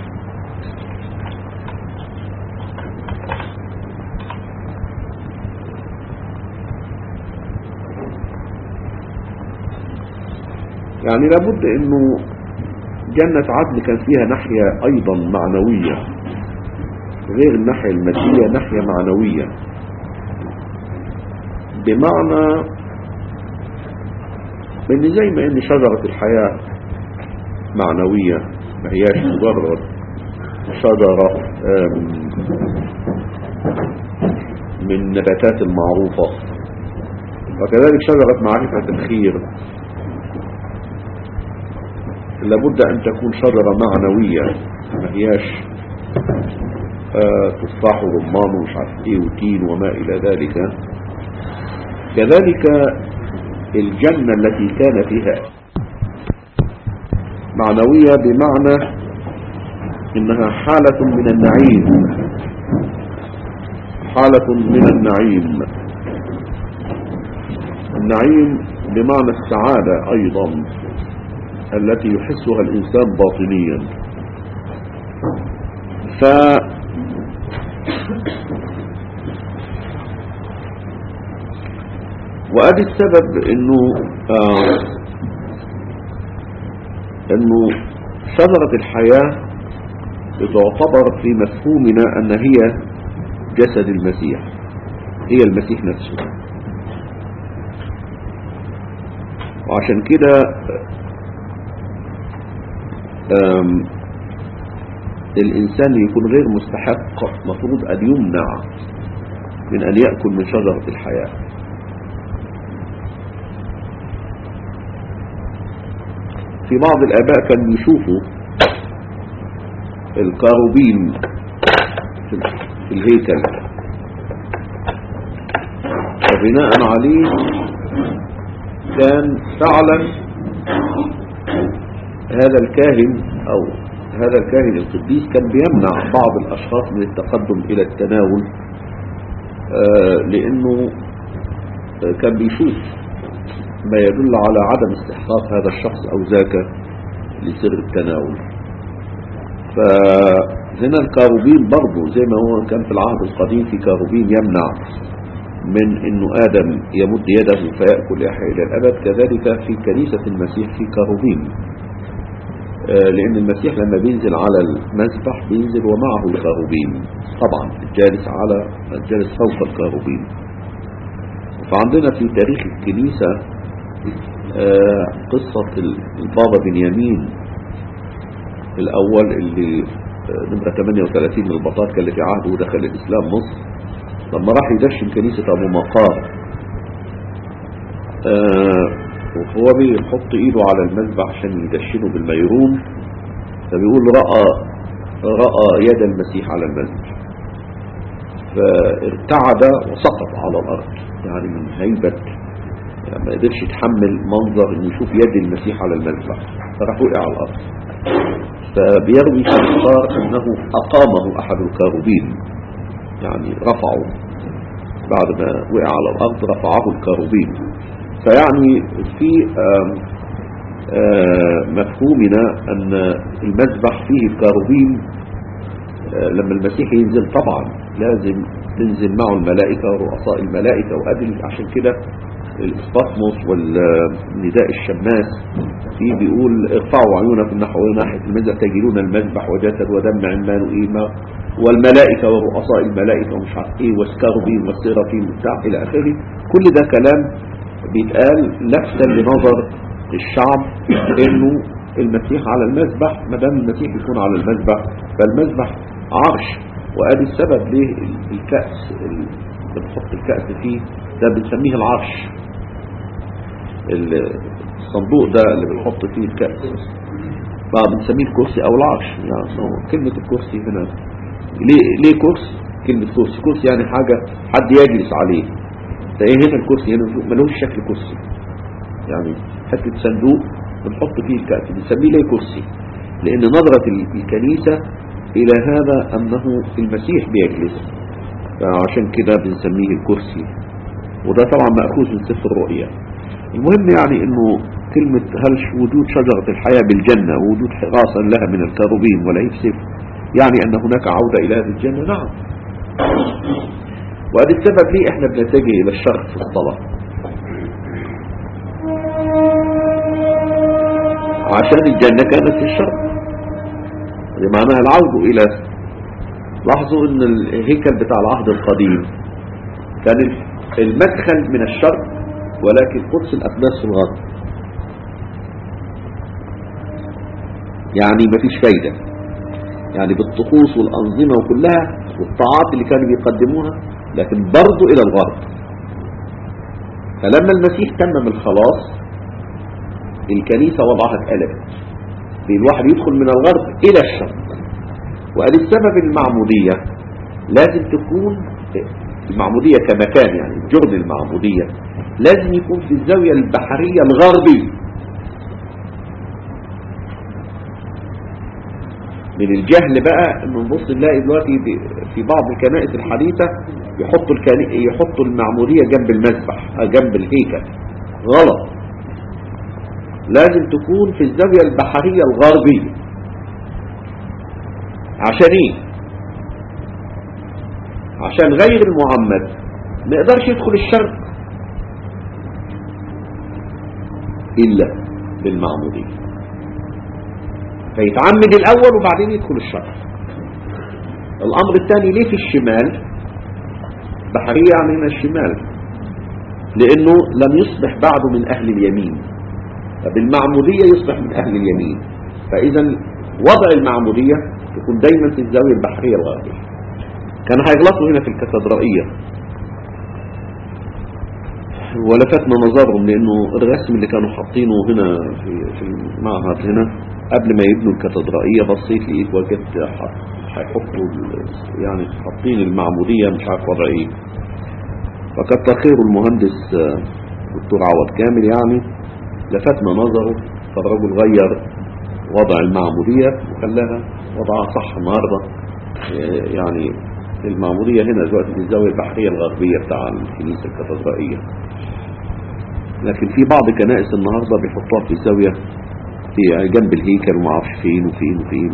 يعني لابد انه جنة عدن كان فيها ناحية ايضا معنوية غير الناحية المادية ناحية معنوية بمعنى ان زي ما ان شجرة الحياة معنوية ما هياش مجرد شجرة آم، من النباتات المعروفة وكذلك شجرة معرفة الخير لابد أن تكون شجرة معنوية ما هياش آه، تفاح ورمان ومش عارف ايه وتين وما إلى ذلك كذلك الجنة التي كان فيها معنوية بمعنى إنها حالة من النعيم حالة من النعيم النعيم بمعنى السعادة أيضا التي يحسها الإنسان باطنيا ف وأدي السبب إنه آه إنه شجرة الحياة تعتبر في مفهومنا أن هي جسد المسيح هي المسيح نفسه وعشان كده آم، الإنسان يكون غير مستحق مفروض أن يمنع من أن يأكل من شجرة الحياة في بعض الآباء كانوا يشوفوا الكاروبين في في الهيكل وبناء عليه كان فعلا هذا الكاهن أو هذا الكاهن القديس كان بيمنع بعض الأشخاص من التقدم إلى التناول آه، لأنه آه، كان بيشوف ما يدل على عدم استحقاق هذا الشخص أو ذاك لسر التناول فهنا الكاروبين برضو زي ما هو كان في العهد القديم في كاروبين يمنع من انه ادم يمد يده فيأكل يحيى الى الابد كذلك في كنيسة المسيح في كاروبين آه، لان المسيح لما بينزل على المذبح بينزل ومعه الكاروبين طبعا الجالس على الجالس فوق الكاروبين فعندنا في تاريخ الكنيسة آه، قصة البابا بنيامين الأول اللي آه، نمرة 38 من البطاركة اللي في عهده ودخل الإسلام مصر لما راح يدشن كنيسة أبو مقار آه، وهو بيحط إيده على المذبح عشان يدشنه بالميرون فبيقول رأى رأى يد المسيح على المذبح فارتعد وسقط على الأرض يعني من هيبة يعني ما قدرش يتحمل منظر انه يشوف يد المسيح على المذبح فراح وقع على الأرض فبيروي في الإخبار أنه أقامه أحد الكاروبين يعني رفعه بعد ما وقع على الأرض رفعه الكاروبين فيعني في آم آم مفهومنا أن المذبح فيه الكاروبين آه، لما المسيح ينزل طبعا لازم تنزل معه الملائكة ورؤساء الملائكة وأدل عشان كده الاسباسموس والنداء الشماس فيه بيقول ارفعوا عيونكم نحو ناحية المذبح تجدون المذبح وجسد ودم عمان وإيمة والملائكة ورؤساء الملائكة ومش عارف ايه والسكاروبين والسيرافين وبتاع إلى آخره كل ده كلام بيتقال لفتا لنظر الشعب انه المسيح على المذبح ما دام المسيح يكون على المذبح فالمذبح عرش وادي السبب ليه الكأس اللي بنحط الكأس فيه ده بنسميه العرش الصندوق ده اللي بنحط فيه الكأس ما بنسميه الكرسي او العرش يعني هو كلمة الكرسي هنا ليه, ليه كرسي كلمة كرسي كرسي يعني حاجة حد يجلس عليه ده ايه هنا الكرسي هنا ملوش شكل كرسي يعني حتة صندوق بنحط فيه الكأس بنسميه ليه كرسي لان نظرة الكنيسة الى هذا انه المسيح بيجلس فعشان كده بنسميه الكرسي وده طبعا مأخوذ من سفر الرؤيا المهم يعني انه كلمة هل ش- وجود شجرة الحياة بالجنة ووجود حراسا لها من الكروبين ولهيب سيف يعني ان هناك عودة الى هذه الجنة نعم وهذا السبب ليه احنا بنتجه الى الشرق في الصلاة عشان الجنة كانت في الشرق هذه معناها العودة الى لاحظوا ان الهيكل بتاع العهد القديم كان المدخل من الشرق ولكن قدس الأقداس في الغرب يعني مفيش فايدة يعني بالطقوس والأنظمة وكلها والطاعات اللي كانوا بيقدموها لكن برضو إلى الغرب فلما المسيح تمم الخلاص الكنيسة وضعها اتقلبت الواحد يدخل من الغرب إلى الشرق وقال السبب المعمودية لازم تكون المعمودية كمكان يعني جرن المعمودية لازم يكون في الزاوية البحرية الغربية من الجهل بقى انه نبص نلاقي دلوقتي ب- في بعض الكنائس الحديثة يحطوا الكني... يحطوا المعمودية جنب المسبح آه، جنب الهيكل غلط لازم تكون في الزاوية البحرية الغربية عشان ايه عشان غير المعمد ما يقدرش يدخل الشرق إلا بالمعمودية فيتعمد الأول وبعدين يدخل الشرق الأمر الثاني ليه في الشمال بحرية يعني من الشمال لأنه لم يصبح بعده من أهل اليمين فبالمعمودية يصبح من أهل اليمين فإذا وضع المعمودية يكون دايما في الزاوية البحرية الغربية كان هيغلطوا هنا في الكاتدرائية ولفتنا نظرهم لانه الرسم اللي كانوا حاطينه هنا في, في المعهد هنا قبل ما يبنوا الكاتدرائية بصيت لقيت وجدت ح- هيحطوا ال- يعني حاطين المعمودية مش عارف وضع ايه فكتر خير المهندس آه، دكتور عوض كامل يعني لفتنا نظره فالرجل غير وضع المعمودية وخلاها وضعها صح النهارده آه، يعني المعمودية هنا دلوقتي في الزاوية البحرية الغربية بتاع الكنيسة الكاتدرائية لكن في بعض كنائس النهاردة بيحطوها في الزاوية في جنب الهيكل وما اعرفش فين وفين وفين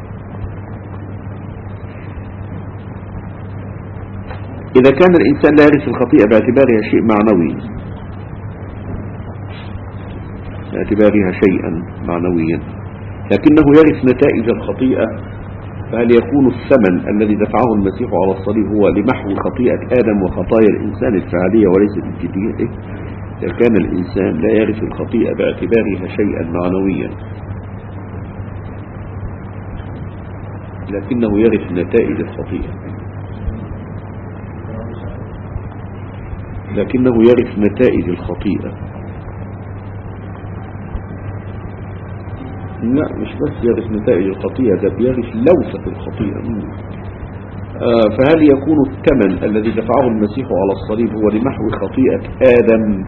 إذا كان الإنسان لا يرث الخطيئة باعتبارها شيء معنوي باعتبارها شيئا معنويا لكنه يرث نتائج الخطيئة فهل يكون الثمن الذي دفعه المسيح على الصليب هو لمحو خطيئة آدم وخطايا الإنسان الفعلية وليست الجدية إذا كان الإنسان لا يرث الخطيئة باعتبارها شيئا معنويا لكنه يرث نتائج الخطيئة لكنه يرث نتائج الخطيئة لا مش بس يرث نتائج الخطيئة ده بيرث لوثة الخطيئة مم. آه، فهل يكون الثمن الذي دفعه المسيح على الصليب هو لمحو خطيئة آدم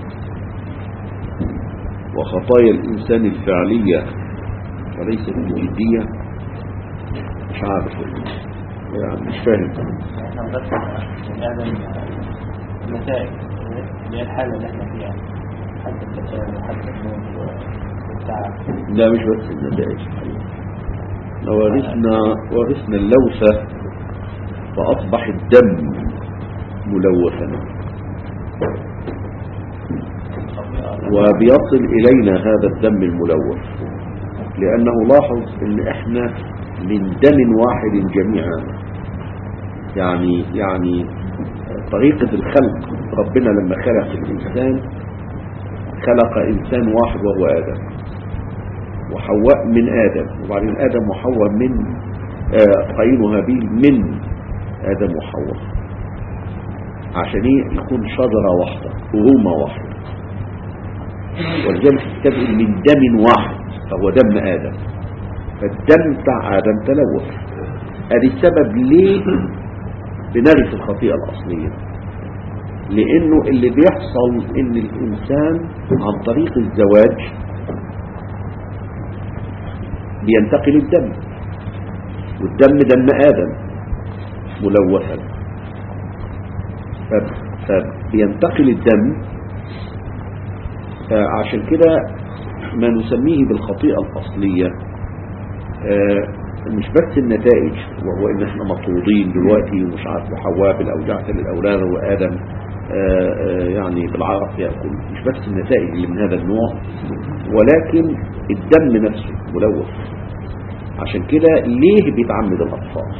وخطايا الإنسان الفعلية وليست الجدية مش عارف يعني مش فاهم احنا نذكر من آدم النتائج اللي هي الحالة اللي احنا فيها حتى الفساد وحتى الموت والتعب لا مش بس النتائج ورثنا ورثنا اللوثة فأصبح الدم ملوثا وبيصل إلينا هذا الدم الملوث لأنه لاحظ أن إحنا من دم واحد جميعا يعني يعني طريقة الخلق ربنا لما خلق الإنسان خلق إنسان واحد وهو آدم وحواء من آدم وبعدين آدم وحواء من آه، قايين وهابيل من آدم وحواء عشان ايه يكون شجرة واحدة أرومة واحدة ولذلك الكتاب يقول من دم واحد فهو دم آدم فالدم بتاع آدم تلوث ادي السبب ليه بنرث الخطيئة الأصلية لأنه اللي بيحصل إن الإنسان عن طريق الزواج بينتقل الدم والدم دم آدم ملوثا ف- فبينتقل الدم فعشان كده ما نسميه بالخطيئة الأصلية آه، مش بس النتائج وهو ان احنا مطرودين دلوقتي ومش عارف وحواء بالاوجاع للاولاد وادم آه، آه، يعني بالعرق ياكل مش بس النتائج اللي من هذا النوع ولكن الدم نفسه ملوث عشان كده ليه بيتعمد الاطفال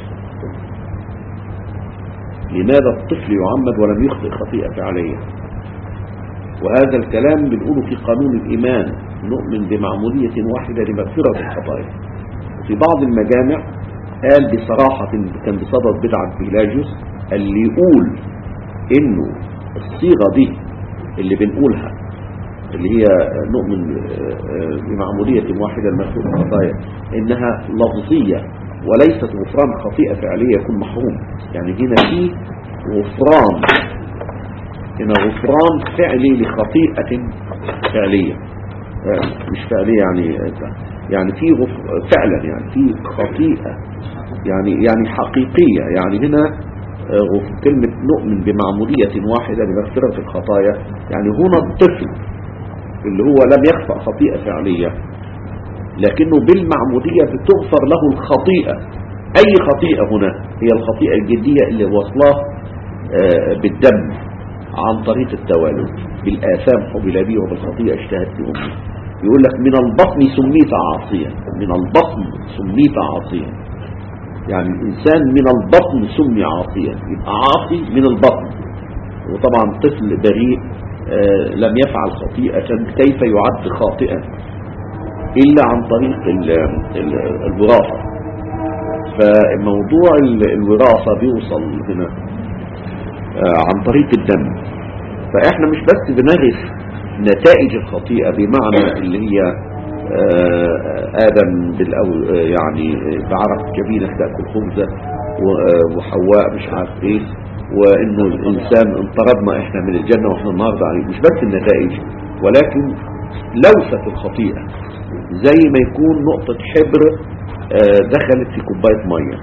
لماذا الطفل يعمد ولم يخطئ خطيئة فعلية وهذا الكلام بنقوله في قانون الإيمان نؤمن بمعمودية واحدة لمغفرة الخطايا في بعض المجامع قال بصراحة كان بصدد بدعة بيلاجوس اللي يقول انه الصيغة دي اللي بنقولها اللي هي نؤمن بمعمودية واحدة لمغفرة الخطايا انها لفظية وليست غفران خطيئة فعلية يكون محروم يعني هنا في غفران هنا غفران فعلي لخطيئة فعلية مش فعلية يعني يعني في غف... فعلا يعني في خطيئة يعني يعني حقيقية يعني هنا غف... كلمة نؤمن بمعمودية واحدة لمغفرة الخطايا يعني هنا الطفل اللي هو لم يخفأ خطيئة فعلية لكنه بالمعمودية بتغفر له الخطيئة أي خطيئة هنا هي الخطيئة الجدية اللي وصلاه بالدم عن طريق التوالد بالآثام حبل بي وبالخطيئة اجتهد في أمي يقول لك من البطن سميت عاصيا من البطن سميت عاصيا يعني الإنسان من البطن سمي عاصيا يبقى عاصي من البطن وطبعا طفل بريء آه لم يفعل خطيئة كيف يعد خاطئا إلا عن طريق الوراثة فموضوع الوراثة بيوصل هنا آه عن طريق الدم فإحنا مش بس بنغرس نتائج الخطيئة بمعنى اللي هي آه آدم بالأو يعني بعرق جبينك تأكل خبزة وحواء مش عارف ايه وانه الانسان انطردنا احنا من الجنة واحنا النهاردة عليه مش بس النتائج ولكن لوثة الخطيئة زي ما يكون نقطة حبر دخلت في كوباية مية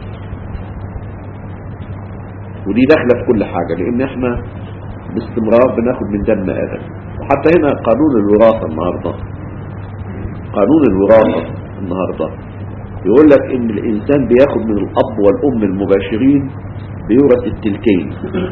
ودي داخلة في كل حاجة لان احنا باستمرار بناخد من دم آدم وحتى هنا قانون الوراثة النهاردة قانون الوراثة النهاردة يقول لك ان الانسان بياخد من الاب والام المباشرين بيورث التلتين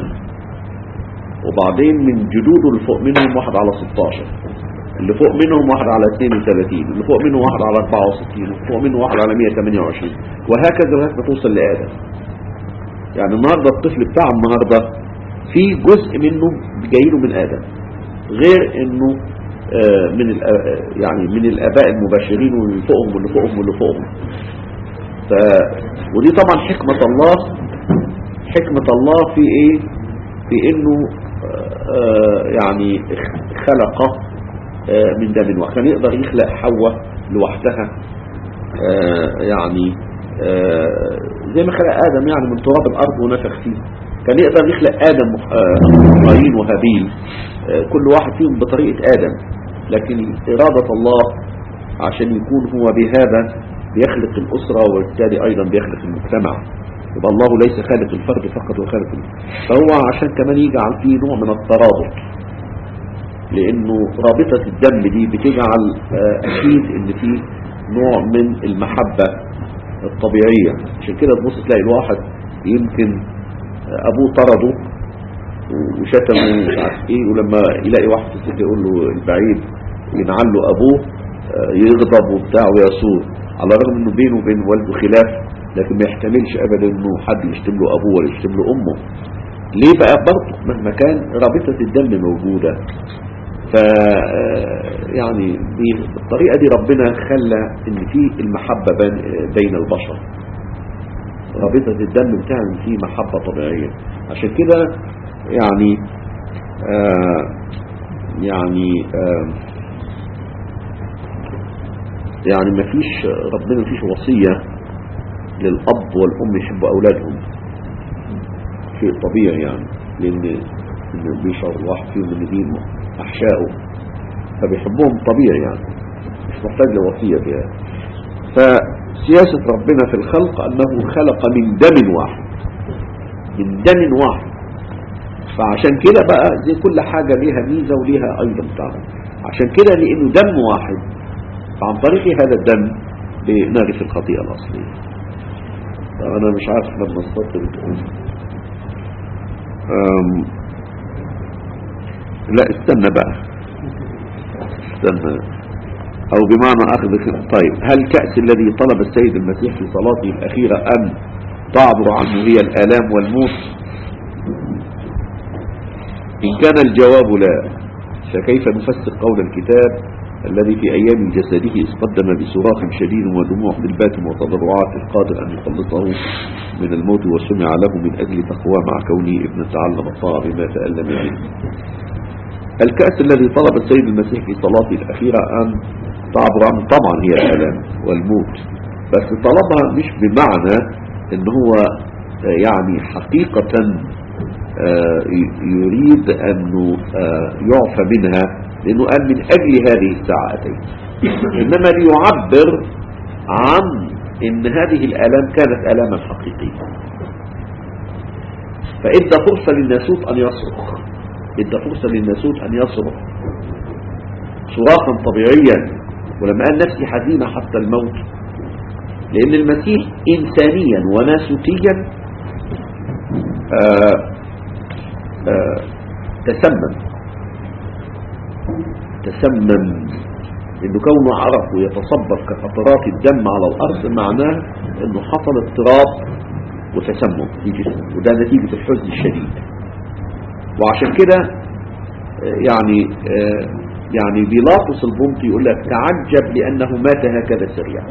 وبعدين من جدوده اللي فوق منهم واحد على 16 اللي فوق منهم واحد على 32 اللي فوق منه واحد على 64 اللي فوق منه واحد على 128 وهكذا لغايه ما توصل لآدم يعني النهاردة الطفل بتاع النهاردة في جزء منه جاي له من آدم غير انه آه من يعني من الاباء المباشرين واللي فوقهم واللي فوقهم واللي فوقهم ف ودي طبعا حكمة الله حكمة الله في ايه في انه آه يعني خلق آه من دم واحد كان يقدر يخلق حواء لوحدها يعني زي ما خلق ادم يعني من تراب الارض ونفخ فيه كان يقدر يخلق ادم قايين وهابيل كل واحد فيهم بطريقة ادم لكن ارادة الله عشان يكون هو بهذا بيخلق الاسرة وبالتالي ايضا بيخلق المجتمع يبقى الله ليس خالق الفرد فقط وخالق فهو عشان كمان يجعل فيه نوع من الترابط لانه رابطة الدم دي بتجعل اكيد ان فيه نوع من المحبة الطبيعية عشان كده تبص تلاقي الواحد يمكن ابوه طرده وشتمه ومش عارف ايه ولما يلاقي واحد في السكه يقول له البعيد ينعل له ابوه يغضب وبتاع ويسور على الرغم انه بينه وبين والده خلاف لكن ما يحتملش ابدا انه حد يشتم له ابوه ولا يشتم له امه ليه بقى برضه مهما كان رابطه الدم موجوده ف يعني بالطريقه دي ربنا خلى ان في المحبه بين البشر رابطه الدم بتعمل فيه محبه طبيعيه عشان كده يعني آه يعني آه يعني ما فيش ربنا ما فيش وصية للأب والأم يحبوا أولادهم شيء طبيعي يعني لأن بيشعر الواحد فيهم ان دي أحشائه فبيحبهم طبيعي يعني مش محتاج لوصية فيها فسياسة ربنا في الخلق أنه خلق من دم واحد من دم واحد فعشان كده بقى زي كل حاجة ليها ميزة وليها أيضا طعم عشان كده لأنه دم واحد فعن طريق هذا الدم بنعرف الخطيئة الأصلية طب أنا مش عارف لما السطر بتقول أم، لا استنى بقى استنى أو بمعنى أخذ طيب هل الكأس الذي طلب السيد المسيح في صلاته الأخيرة أن تعبر عنه هي الآلام والموت إن كان الجواب لا فكيف نفسر قول الكتاب الذي في أيام جسده قدم بصراخ شديد ودموع بالبات وتضرعات القادر أن يخلصه من الموت وسمع له من أجل تقوى مع كونه ابن تعلم الطاعة بما تألم عليه الكأس الذي طلب السيد المسيح في صلاته الأخيرة أن تعبر عنه طبعا هي الآلام والموت بس طلبها مش بمعنى ان هو آه، يعني حقيقة آه، ي- يريد أنه آه، يعفى منها لأنه قال من أجل هذه الساعة أتيت إنما ليعبر عن إن هذه الآلام كانت آلاما حقيقية فإدى فرصة للناسوت أن يصرخ إدى فرصة للناسوت أن يصرخ صراخا طبيعيا ولما قال نفسي حزينة حتى الموت لأن المسيح إنسانيا وناسوتيا آه آه تسمم تسمم انه كونه عرق ويتصبب كقطرات الدم على الارض معناه انه حصل اضطراب وتسمم في جسمه وده نتيجة الحزن الشديد وعشان كده آه، يعني آه، يعني بيلاطس البنطي يقول لك تعجب لانه مات هكذا سريعا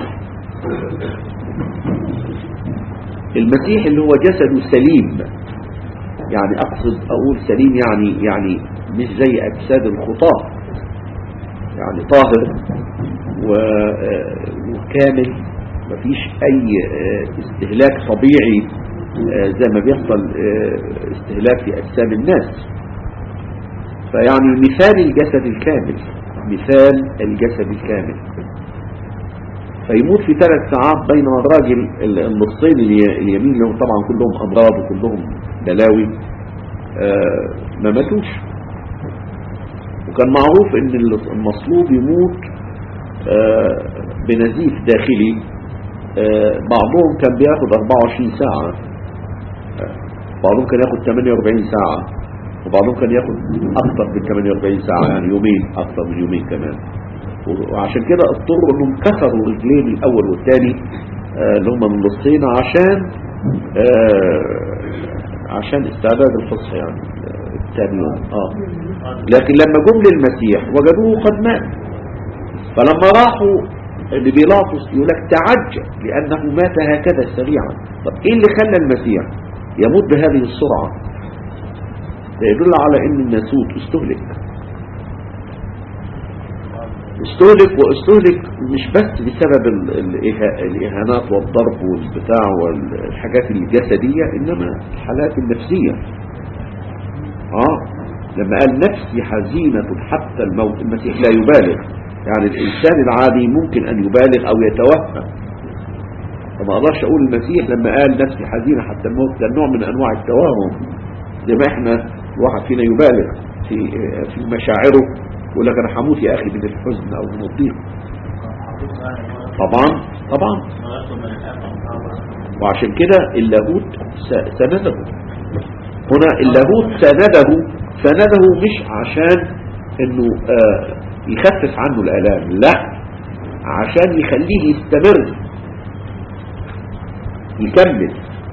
المسيح اللي هو جسده سليم يعني اقصد اقول سليم يعني يعني مش زي اجساد الخطاة يعني طاهر و- آه، وكامل مفيش اي آه، استهلاك طبيعي آه، زي ما بيحصل آه، استهلاك في اجسام الناس فيعني مثال الجسد الكامل مثال الجسد الكامل فيموت في ثلاث ساعات بينما الراجل ال- النصين الي- اليمين اللي هم طبعا كلهم امراض وكلهم بلاوي آه، ما ماتوش وكان معروف ان المصلوب يموت آه، بنزيف داخلي آه، بعضهم كان بياخد 24 ساعة آه، بعضهم كان ياخد 48 ساعة وبعضهم كان ياخد اكتر من 48 ساعة يعني يومين اكتر من يومين كمان وعشان كده اضطروا انهم كسروا رجلين الاول والثاني آه، اللي هم من نصين عشان آه، عشان استعداد الفصح يعني آه، الثاني يوم اه لكن لما جم للمسيح وجدوه قد مات فلما راحوا لبيلاطس يقول لك تعجب لانه مات هكذا سريعا طب ايه اللي خلى المسيح يموت بهذه السرعه ده يدل على ان الناسوت استهلك استهلك واستهلك مش بس بسبب ال- الإها- الإهانات والضرب والبتاع والحاجات الجسدية إنما الحالات النفسية آه لما قال نفسي حزينة حتى الموت المسيح لا يبالغ يعني الإنسان العادي ممكن أن يبالغ أو يتوهم فما أقدرش أقول المسيح لما قال نفسي حزينة حتى الموت ده نوع من أنواع التوهم زي ما إحنا الواحد فينا يبالغ في في مشاعره يقول لك أنا هموت يا أخي من الحزن أو من الضيق طبعا طبعا وعشان كده اللاهوت س- سنده هنا اللاهوت سنده سنده مش عشان انه آه يخفف عنه الالام لا عشان يخليه يستمر يكمل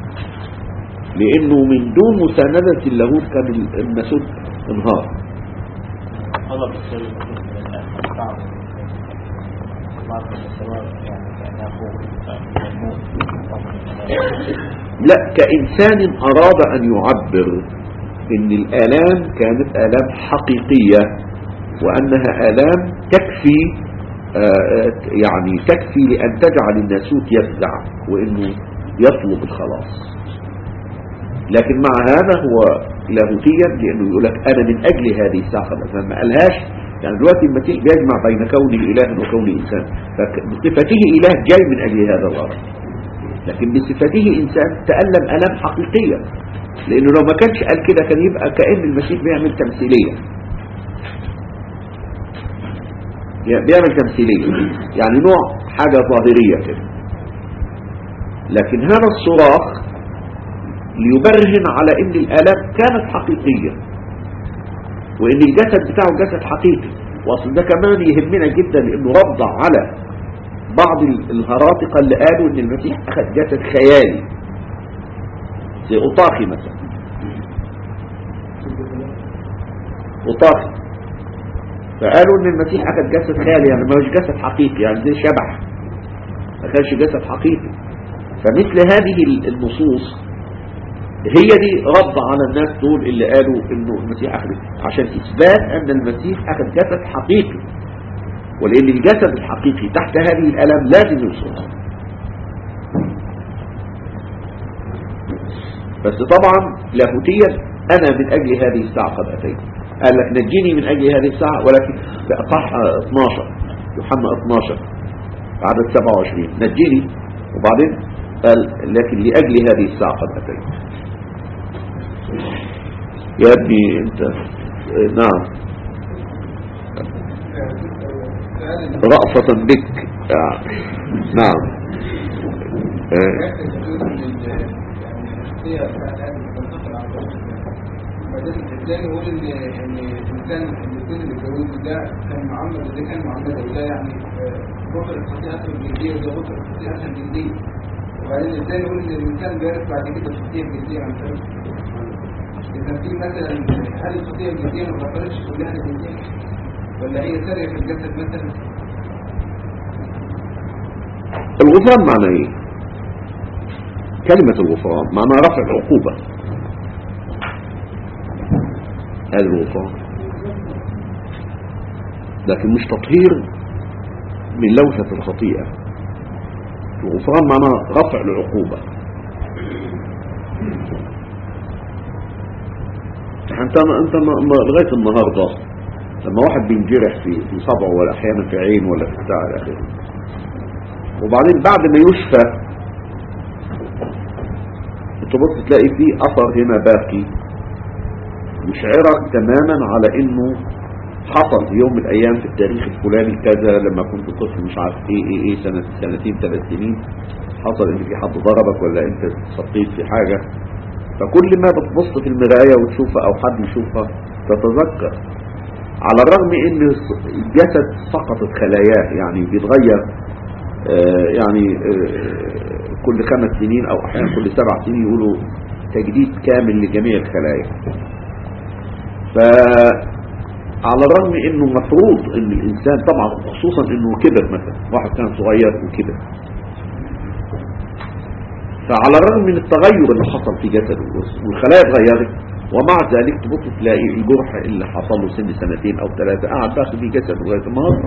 لانه من دون مساندة اللاهوت كان ال- الناسوت انهار طلب السيد من الآخر صعب بعض الشباب يعني كأنها فوق من الموت أو من الآخر. لا كإنسان أراد أن يعبر إن الآلام كانت آلام حقيقية وأنها آلام تكفي آه، آه، يعني تكفي لأن تجعل الناسوت يفزع وإنه يطلب الخلاص لكن مع هذا هو لاهوتيا لأنه يقول لك أنا من أجل هذه الساعة خلاص ما قالهاش يعني دلوقتي المسيح بيجمع بين كونه إله وكونه إنسان فبصفته إله جاي من أجل هذا الغرض لكن بصفته إنسان تألم ألم حقيقية لانه لو ما كانش قال كده كان يبقى كأن المسيح بيعمل تمثيلية بيعمل تمثيلية يعني نوع حاجة ظاهرية كده لكن هذا الصراخ ليبرهن على ان الآلام كانت حقيقية وان الجسد بتاعه جسد حقيقي واصل ده كمان يهمنا جدا لانه رد على بعض الهراطقة اللي قالوا ان المسيح اخذ جسد خيالي زي أطاخي مثلا أطاخي فقالوا ان المسيح اخذ جسد خيالي يعني ما هوش جسد حقيقي يعني زي شبح ما كانش جسد حقيقي فمثل هذه النصوص هي دي رد على الناس دول اللي قالوا انه المسيح اخذ عشان اثبات ان المسيح اخذ جسد حقيقي ولان الجسد الحقيقي تحت هذه الالم لازم يوصل بس طبعا لاهوتيا انا من اجل هذه الساعة قد اتيت قال لك نجيني من اجل هذه الساعة ولكن في اصح 12 يوحنا 12 عدد 27 نجيني وبعدين قال لكن لأجل هذه الساعة قد أتيت يا ابني انت نعم رأفة بك نعم ازاي نقول ان ان الانسان الاثنين اللي اتجوزوا ده كان معمد وده كان معمد وده يعني بكر الخطيئه اسهل جلديه وده بكر الخطيئه اسهل جلديه وبعدين ازاي نقول ان الانسان بيعرف بعد كده الخطيئه الجلديه عن طريق اذا في مثلا هل الخطيئه الجلديه ما بتعترفش كلها جلديه ولا هي سريه في الجسد مثلا الغفران معنى ايه كلمة الغفران معنى رفع العقوبة هذا الغفران لكن مش تطهير من لوثة الخطيئة الغفران معناه رفع العقوبة انت انت لغايه النهارده لما واحد بينجرح في في صبعه ولا احيانا في عين ولا في بتاع الى اخره وبعدين بعد ما يشفى تبص تلاقي فيه اثر هنا باقي يشعرك تماما على انه حصل في يوم من الايام في التاريخ الفلاني كذا لما كنت طفل مش عارف ايه ايه ايه سنة سنتين ثلاث سنين حصل ان في حد ضربك ولا انت سقيت في حاجة فكل ما بتبص في المراية وتشوفها او حد يشوفها تتذكر على الرغم ان الجسد سقطت خلاياه يعني بيتغير آه يعني آه كل خمس سنين او احيانا كل سبع سنين يقولوا تجديد كامل لجميع الخلايا فعلى الرغم انه مفروض ان الانسان طبعا خصوصا انه كبر مثلا واحد كان صغير وكبر فعلى الرغم من التغير اللي حصل في جسده والخلايا اتغيرت ومع ذلك تبص تلاقي الجرح اللي حصل له سن سنتين او ثلاثة قاعد داخل في جسده لغايه النهارده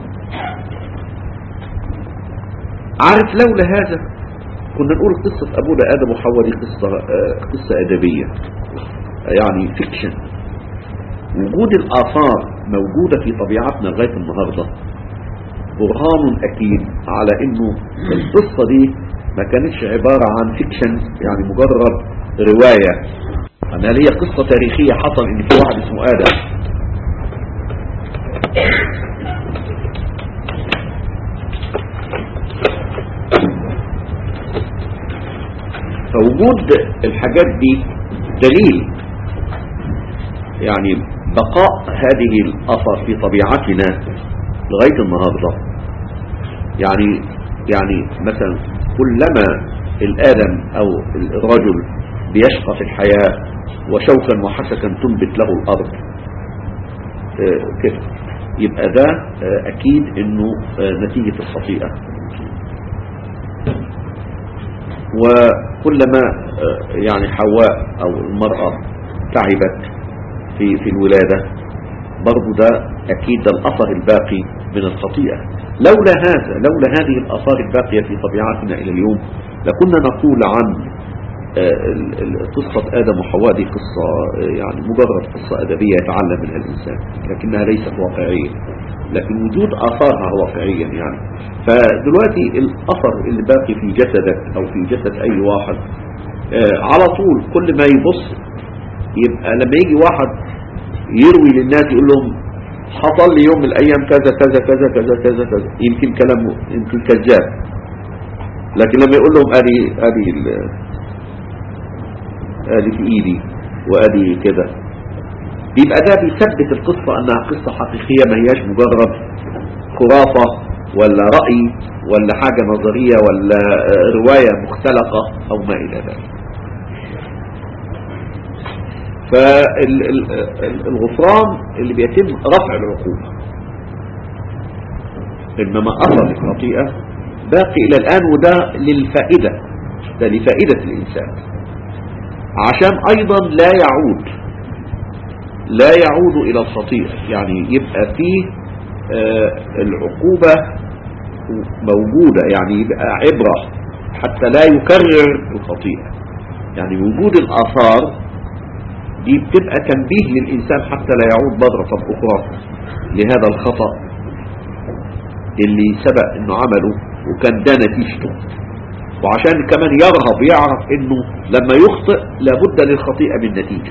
عارف لولا هذا كنا نقول قصة أبونا آدم وحواء دي قصة, آه قصة أدبية يعني فيكشن وجود الآثار موجودة في طبيعتنا لغاية النهاردة برهان أكيد على إنه القصة دي ما كانتش عبارة عن فيكشن يعني مجرد رواية أنا هي قصة تاريخية حصل إن في واحد اسمه آدم فوجود الحاجات دي دليل يعني بقاء هذه الأثر في طبيعتنا لغاية النهاردة يعني يعني مثلا كلما الآدم أو الرجل بيشقى في الحياة وشوكا وحسكا تنبت له الأرض آه كده يبقى ده آه أكيد إنه آه نتيجة الخطيئة وكلما يعني حواء أو المرأة تعبت في في الولادة برضو ده أكيد ده الأثر الباقي من الخطيئة لولا هذا لولا هذه الآثار الباقية في طبيعتنا إلى اليوم لكنا نقول عن قصة آدم وحواء دي قصة يعني مجرد قصة أدبية يتعلم منها الإنسان لكنها ليست واقعية لكن وجود آثارها واقعيا يعني فدلوقتي الأثر اللي باقي في جسدك أو في جسد أي واحد على طول كل ما يبص يبقى لما يجي واحد يروي للناس يقول لهم حصل لي يوم من الايام كذا كذا كذا كذا كذا كذا يمكن كلامه يمكن كذاب لكن لما يقول لهم ادي ادي ال- ادي في ايدي وادي كده يبقى ده بيثبت القصة انها قصة حقيقية ما هياش مجرد خرافة ولا رأي ولا حاجة نظرية ولا آه، رواية مختلقة او ما الى ذلك فالغفران اللي بيتم رفع العقوبة انما اثر الخطيئة باقي الى الان وده للفائدة ده لفائدة الانسان عشان ايضا لا يعود لا يعود الى الخطيئة يعني يبقى فيه آه، العقوبة موجودة يعني يبقى عبرة حتى لا يكرر الخطيئة يعني وجود الآثار دي بتبقى تنبيه للإنسان حتى لا يعود مرة أخرى لهذا الخطأ اللي سبق انه عمله وكان ده نتيجته وعشان كمان يرهب يعرف انه لما يخطئ لابد للخطيئة من نتيجة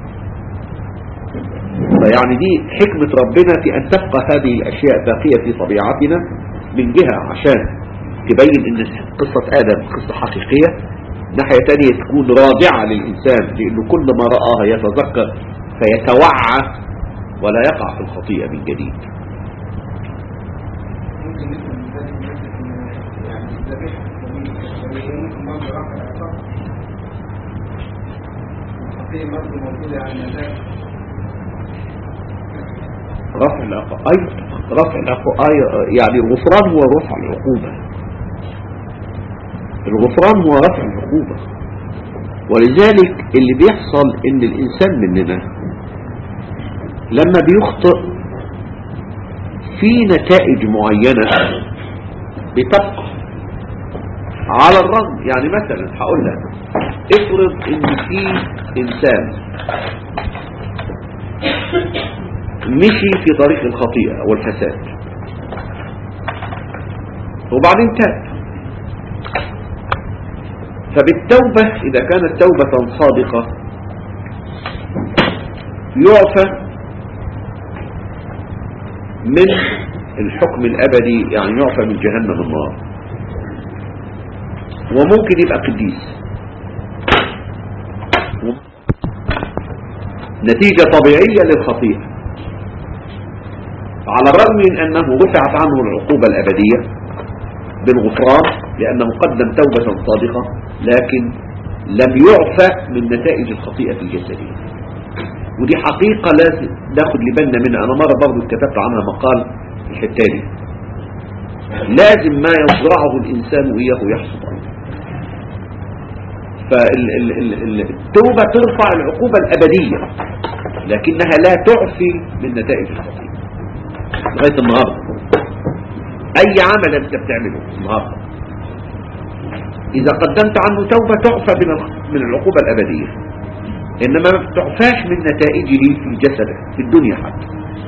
فيعني دي حكمة ربنا في ان تبقى هذه الاشياء باقية في طبيعتنا من جهة عشان تبين ان قصة ادم قصة حقيقية ناحية تانية تكون رادعة للإنسان لأنه كل ما رآها يتذكر فيتوعى ولا يقع في الخطيئة من جديد ممكن نفهم من ذلك مثلا إن يعني الذبيحة الإسلامية ممكن برضه رفع العقاب الخطية برضه موجودة يعني الناس رفع العقوبة أي رفع العقوبة أي يعني الغفران هو رفع العقوبة الغفران هو رفع العقوبة ولذلك اللي بيحصل ان الانسان مننا لما بيخطئ في نتائج معينة بتبقى على الرغم يعني مثلا هقول لك افرض ان في انسان مشي في طريق الخطيئة والفساد وبعدين تاب فبالتوبة إذا كانت توبة صادقة يعفى من الحكم الأبدي يعني يعفى من جهنم النار وممكن يبقى قديس نتيجة طبيعية للخطيئة على الرغم من أنه رفعت عنه العقوبة الأبدية بالغفران لأنه قدم توبة صادقة لكن لم يعفى من نتائج الخطيئة الجسدية ودي حقيقة لازم ناخد لبالنا منها أنا مرة برضو كتبت عنها مقال في الحتة دي لازم ما يزرعه الإنسان وإياه يحصد أيضا فالتوبة ترفع العقوبة الأبدية لكنها لا تعفي من نتائج الخطيئة لغاية النهاردة أي عمل أنت بتعمله النهاردة إذا قدمت عنه توبة تعفى من من العقوبة الأبدية إنما ما تعفاش من نتائجه في جسدك في الدنيا حتى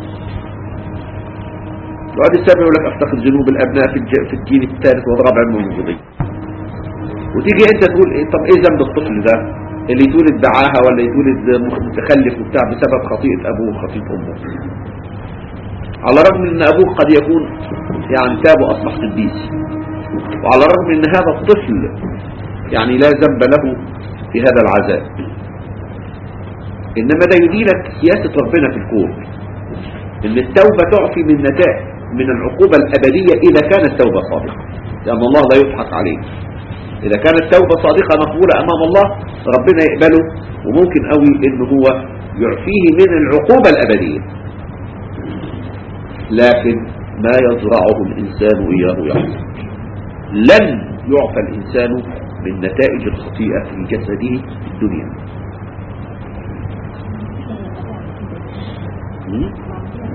يقعد السابع يقول لك افتقد ذنوب الأبناء في الج- في الجيل الثالث والرابع من الموجودين وتيجي أنت تقول إيه طب إيه ذنب الطفل ده اللي يتولد بعاهة ولا يتولد متخلف وبتاع بسبب خطيئة أبوه وخطيئة أمه على الرغم من أن أبوه قد يكون يعني تاب وأصبح قديس وعلى الرغم من أن هذا الطفل يعني لا ذنب له في هذا العذاب إنما ده يديلك سياسة ربنا في الكون إن التوبة تعفي من نتائج من العقوبة الأبدية إذا كانت توبة صادقة لأن الله لا يضحك عليه إذا كانت توبة صادقة مقبولة أمام الله ربنا يقبله وممكن قوي إن هو يعفيه من العقوبة الأبدية لكن ما يزرعه الإنسان إياه يحصل لن يعفى الإنسان من نتائج الخطيئة في جسده في الدنيا م?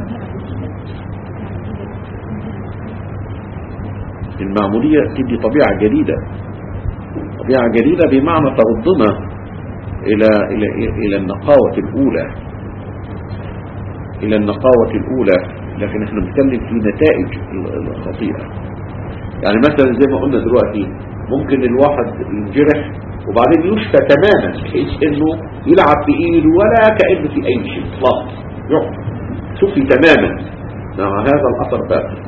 المعمودية تدي طبيعة جديدة طبيعة جديدة بمعنى تردنا إلى, إلى, إلى النقاوة الأولى إلى النقاوة الأولى لكن احنا بنتكلم في نتائج الخطيئة يعني مثلا زي ما قلنا دلوقتي ممكن الواحد ينجرح وبعدين يشفى تماما بحيث انه يلعب بايده ولا كأنه في اي شيء اطلاقا يقف شفي تماما مع هذا الاثر باقي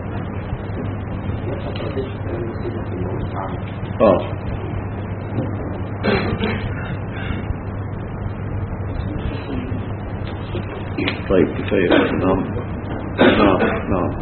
اه طيب كفاية نعم نعم نعم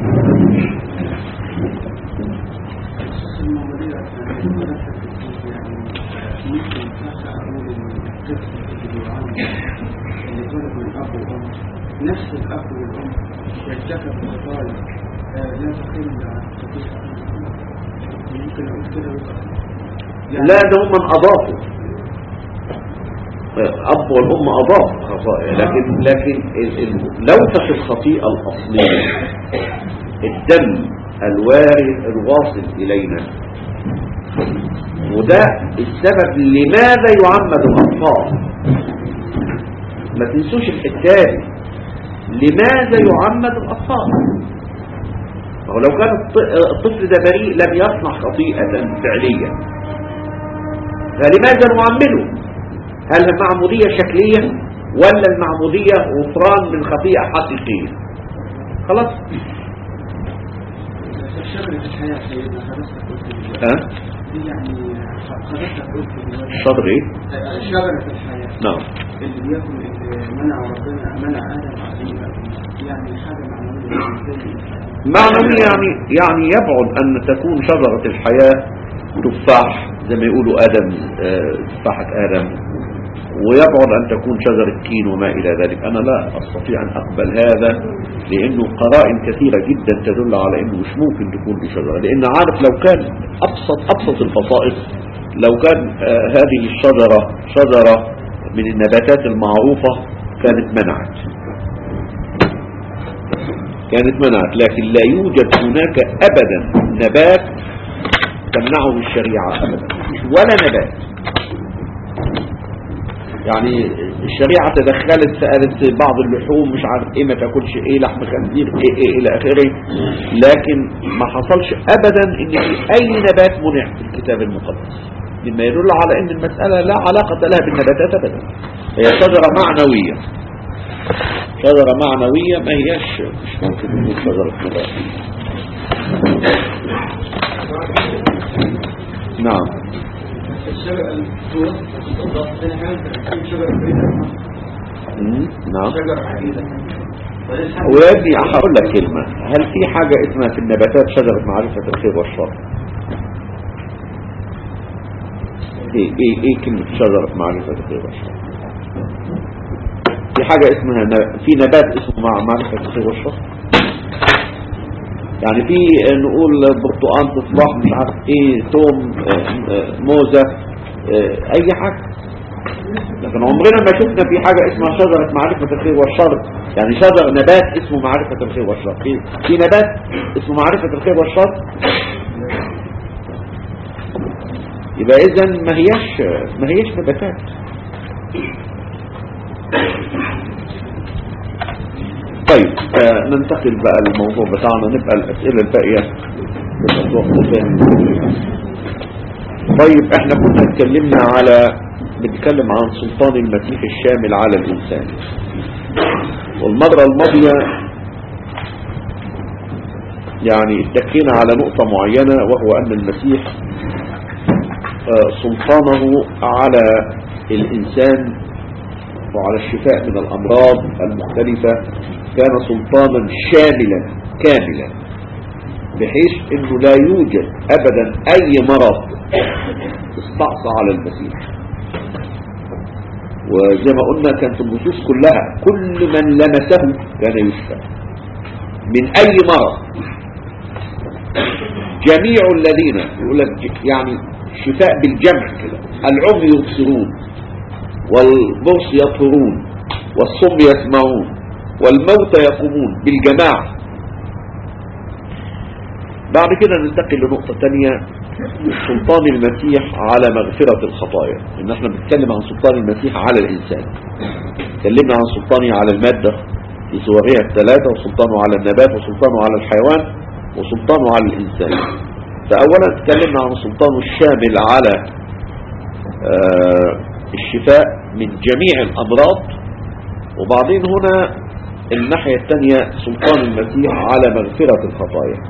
نفس الأب والأم يرتكب خطايا آه، لا تقل على الخطيئة ممكن أقول كده يعني لا ده هم من أضافوا الأب والأم أضاف خطائع لكن لكن ال- ال- لوثة الخطيئة الأصلية الدم الوارد الواصل إلينا وده السبب لماذا يعمد الأطفال ما تنسوش الحتات لماذا يعمد الأطفال هو لو كان الط- الطفل ده بريء لم يصنع خطيئة فعلية فلماذا نعمله هل المعمودية شكلية ولا المعمودية غفران من خطيئة حقيقية خلاص شغلة الحياة سيدنا حضرتك قلت دلوقتي. ها دي يعني حضرتك قلت دلوقتي صدر ايه آه، شجرة الحياة نعم اللي بيكون اللي منع ربنا منع آدم عليه يعني حاجة معنوية ازاي معنوي يعني يعني يبعد أن تكون شجرة الحياة تفاح زي ما يقولوا آدم آه، تفاحة آدم ويبعد أن تكون شجرة كين وما إلى ذلك أنا لا أستطيع أن أقبل هذا لأنه قرائن كثيرة جدا تدل على أنه مش ممكن تكون دي شجرة لأن عارف لو كان أبسط أبسط الخصائص لو كان آه، هذه الشجرة شجرة من النباتات المعروفة كانت منعت كانت منعت لكن لا يوجد هناك أبدا نبات تمنعه الشريعة أبدا ولا نبات يعني الشريعة تدخلت سألت بعض اللحوم مش عارف ايه ما تاكلش ايه لحم خنزير ايه ايه الى اخره لكن ما حصلش ابدا ان في اي نبات منع في الكتاب المقدس مما يدل على ان المسألة لا علاقة لها بالنباتات ابدا هي شجرة معنوية شجرة معنوية ما هيش مش ممكن تكون شجرة نبات نعم الشجرة التوسط الضغط هنا كمان تكون شجرة فريدة مم، نعم شجرة عديدة ويدي هقول لك كلمة هل في حاجة اسمها في النباتات شجرة معرفة الخير والشر ايه ايه ايه كلمة شجرة معرفة الخير والشر في حاجة اسمها ن- في نبات اسمه مع- معرفة الخير والشر يعني في آه، نقول برتقان تفاح مش عارف ايه توم آه، آه، موزة آه، اي حاجة لكن عمرنا ما شفنا في حاجة اسمها شجرة معرفة الخير والشر يعني شجر نبات اسمه معرفة الخير والشر في, في نبات اسمه معرفة الخير والشر يبقى اذا ما هيش ما هيش نباتات طيب آه ننتقل بقى للموضوع بتاعنا نبقى الأسئلة الباقية نبقى في وقت ثاني طيب احنا كنا اتكلمنا على بنتكلم عن سلطان المسيح الشامل على الإنسان والمرة الماضية يعني اتكينا على نقطة معينة وهو أن المسيح آه، سلطانه على الإنسان وعلى الشفاء من الأمراض المختلفة كان سلطانا شاملا كاملا بحيث أنه لا يوجد أبدا أي مرض استعصى على المسيح وزي ما قلنا كانت النصوص كلها كل من لمسه كان يشفى من أي مرض جميع الذين يقول لك يعني شفاء بالجمع كده العمي يبصرون والبرص يطهرون والصم يسمعون والموتى يقومون بالجماعة بعد كده ننتقل لنقطة تانية سلطان المسيح على مغفرة الخطايا ان احنا بنتكلم عن سلطان المسيح على الانسان اتكلمنا عن سلطانه على المادة في صورها الثلاثة وسلطانه على النبات وسلطانه على الحيوان وسلطانه على الانسان فاولا اتكلمنا عن سلطانه الشامل على آه، الشفاء من جميع الأمراض وبعدين هنا الناحية الثانية سلطان المسيح على مغفرة الخطايا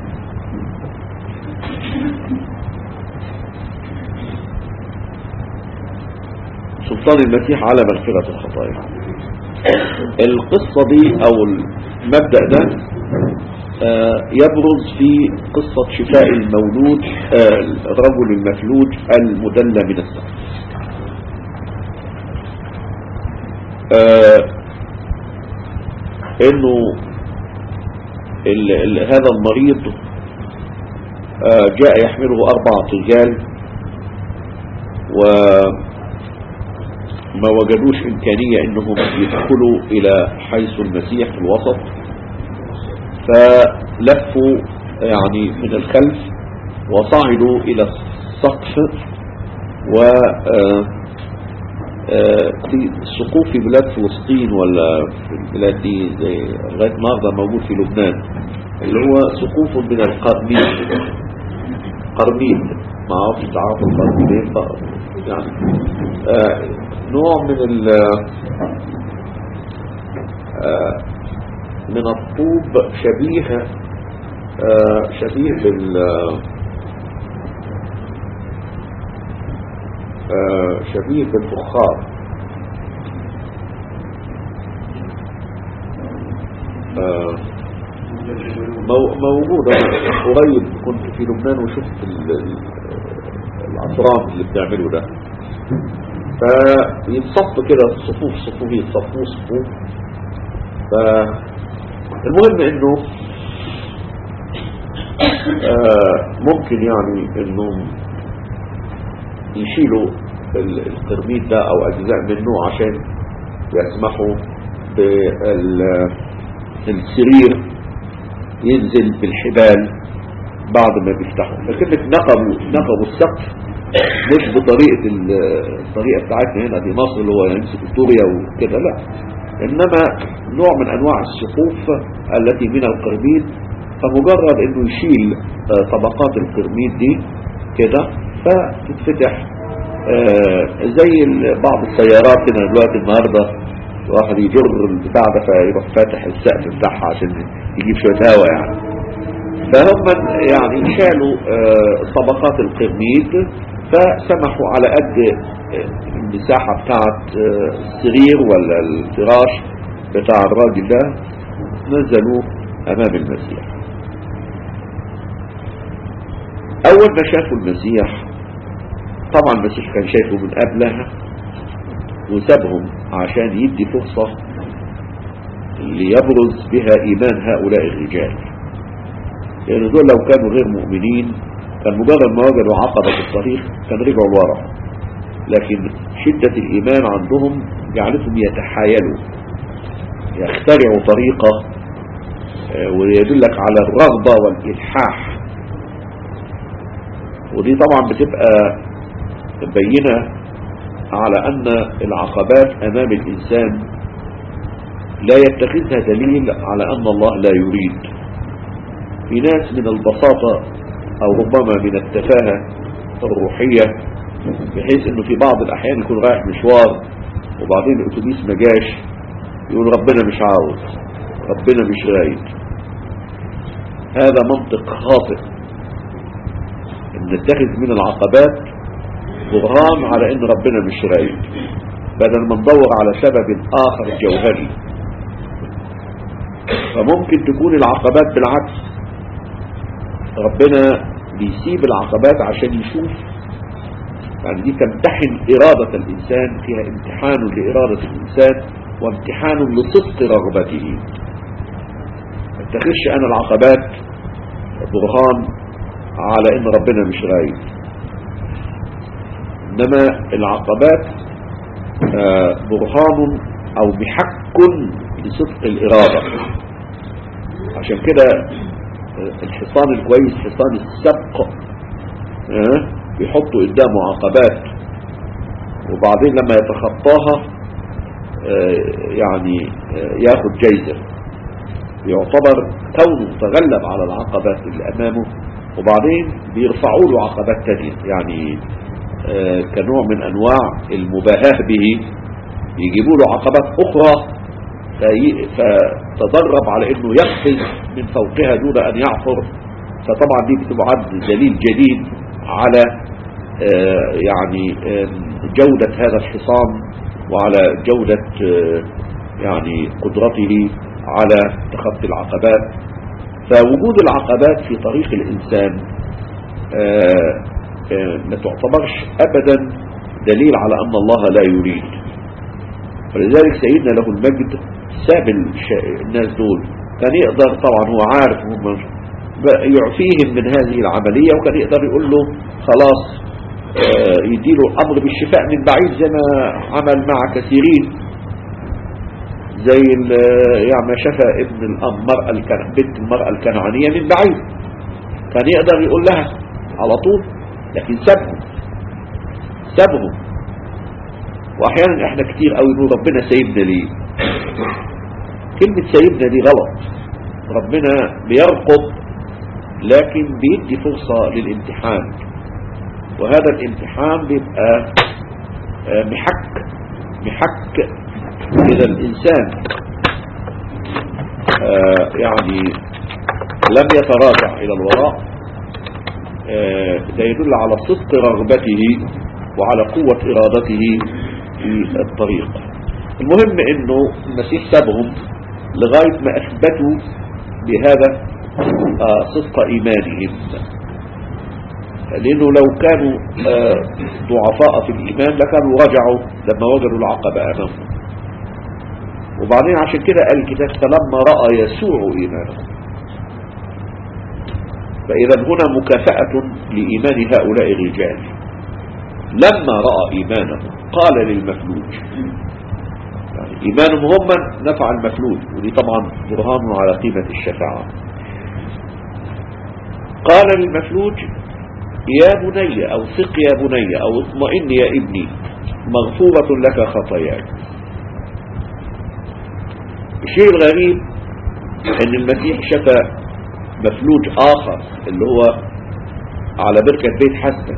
سلطان المسيح على مغفرة الخطايا القصة دي او المبدأ ده آه، يبرز في قصة شفاء المولود آه، الرجل المفلوج المدلى من السقف آه، انه ال ال هذا المريض آه، جاء يحمله اربعة رجال وما وجدوش امكانية انهم يدخلوا الى حيث المسيح في الوسط فلفوا يعني من الخلف وصعدوا الى السقف و آه، آه، في سقوف في بلاد فلسطين ولا في البلاد دي زي لغايه النهارده موجود في لبنان اللي هو سقوف من القرميد قرميد ما اعرفش تعرفوا القرميد ايه ف- يعني آه، نوع من ال آه، من الطوب شبيه آه، شبيه بال آه، شبيه بالفخار آه، مو- موجودة قريب كنت في لبنان وشفت ال- ال- الأطرام اللي بتعمله ده فيتصف كده صفوف صفوف يتصفوه صفوف فالمهم انه آه، ممكن يعني انهم يشيلوا ال- القرميد ده او اجزاء منه عشان يسمحوا بالسرير ينزل بالحبال بعد ما بيفتحوا فكلمة نقبوا نقبوا السقف مش بطريقة ال- الطريقة بتاعتنا هنا في مصر اللي هو يمسك الطورية وكده لا انما نوع من انواع السقوف التي من القرميد فمجرد انه يشيل آه، طبقات القرميد دي كده فتتفتح آه، زي ال- بعض السيارات هنا دلوقتي النهارده واحد يجر البتاع ده فيروح فاتح السقف بتاعها عشان يجيب شويه هواء يعني فهم يعني شالوا آه، طبقات القرميد فسمحوا على قد آه، المساحة بتاعت آه، السرير ولا الفراش بتاع الراجل ده نزلوه أمام المسيح أول ما شافوا المسيح طبعا المسيح كان شايفه من قبلها وسابهم عشان يدي فرصة ليبرز بها إيمان هؤلاء الرجال لأن دول لو كانوا غير مؤمنين كان مجرد ما وجدوا عقبة في الطريق كان رجعوا لورا لكن شدة الإيمان عندهم جعلتهم يتحايلوا يخترعوا طريقة آه، ويدلك على الرغبة والإلحاح ودي طبعا بتبقى بينة على أن العقبات أمام الإنسان لا يتخذها دليل على أن الله لا يريد في ناس من البساطة أو ربما من التفاهة الروحية بحيث أنه في بعض الأحيان يكون رايح مشوار وبعدين الأتوبيس ما جاش يقول ربنا مش عاوز ربنا مش رايد هذا منطق خاطئ ان نتخذ من العقبات برهان على ان ربنا مش رايد بدل ما ندور على سبب اخر جوهري فممكن تكون العقبات بالعكس ربنا بيسيب العقبات عشان يشوف يعني دي تمتحن إرادة الإنسان فيها امتحان لإرادة الإنسان وامتحان لصدق رغبته ما اتخذش أنا العقبات برهان على إن ربنا مش رايد إنما العقبات آه، برهان أو محك لصدق الإرادة عشان كده آه، الحصان الكويس حصان السبق آه، بيحطوا قدامه عقبات وبعدين لما يتخطاها آه، يعني آه، ياخد جايزة يعتبر كونه تغلب على العقبات اللي أمامه وبعدين بيرفعوا له عقبات تانية يعني آه، كنوع من أنواع المباهاة به يجيبوا له عقبات أخرى في- فتدرب على أنه يقفز من فوقها دون أن يعثر فطبعا دي بتعد دليل جديد على آه، يعني آه، جودة هذا الحصان وعلى جودة آه، يعني قدرته على تخطي العقبات فوجود العقبات في طريق الإنسان آه، آه، ما تعتبرش أبدا دليل على أن الله لا يريد ولذلك سيدنا له المجد ساب الش- الناس دول كان يقدر طبعا هو عارف هم ب- يعفيهم من هذه العملية وكان يقدر يقول له خلاص آه، يديله الأمر بالشفاء من بعيد زي ما عمل مع كثيرين زي ال- يعني ما شفى ابن المرأة الكن- بنت المرأة الكنعانية من بعيد كان يقدر يقول لها على طول لكن سابهم سابهم واحيانا احنا كتير قوي نقول ربنا سايبنا ليه كلمة سايبنا دي غلط ربنا بيرقب لكن بيدي فرصة للامتحان وهذا الامتحان بيبقى آه، محك محك إذا الإنسان آه، يعني لم يتراجع إلى الوراء آه، ده يدل على صدق رغبته وعلى قوة إرادته في الطريق المهم انه المسيح سابهم لغاية ما اثبتوا بهذا آه، صدق ايمانهم لانه لو كانوا آه، ضعفاء في الايمان لكانوا رجعوا لما وجدوا العقبة امامهم وبعدين عشان كده قال الكتاب فلما رأى يسوع ايمانهم فاذا هنا مكافأة لإيمان هؤلاء الرجال لما رأى إيمانهم قال للمفلوج يعني إيمانهم هم نفع المفلوج ودي طبعا برهان على قيمة الشفاعة قال للمفلوج يا بني أو ثق يا بني أو اطمئن يا ابني مغفورة لك خطاياك الشيء الغريب ان المسيح شفى مفلوج آخر اللي هو على بركة بيت حسن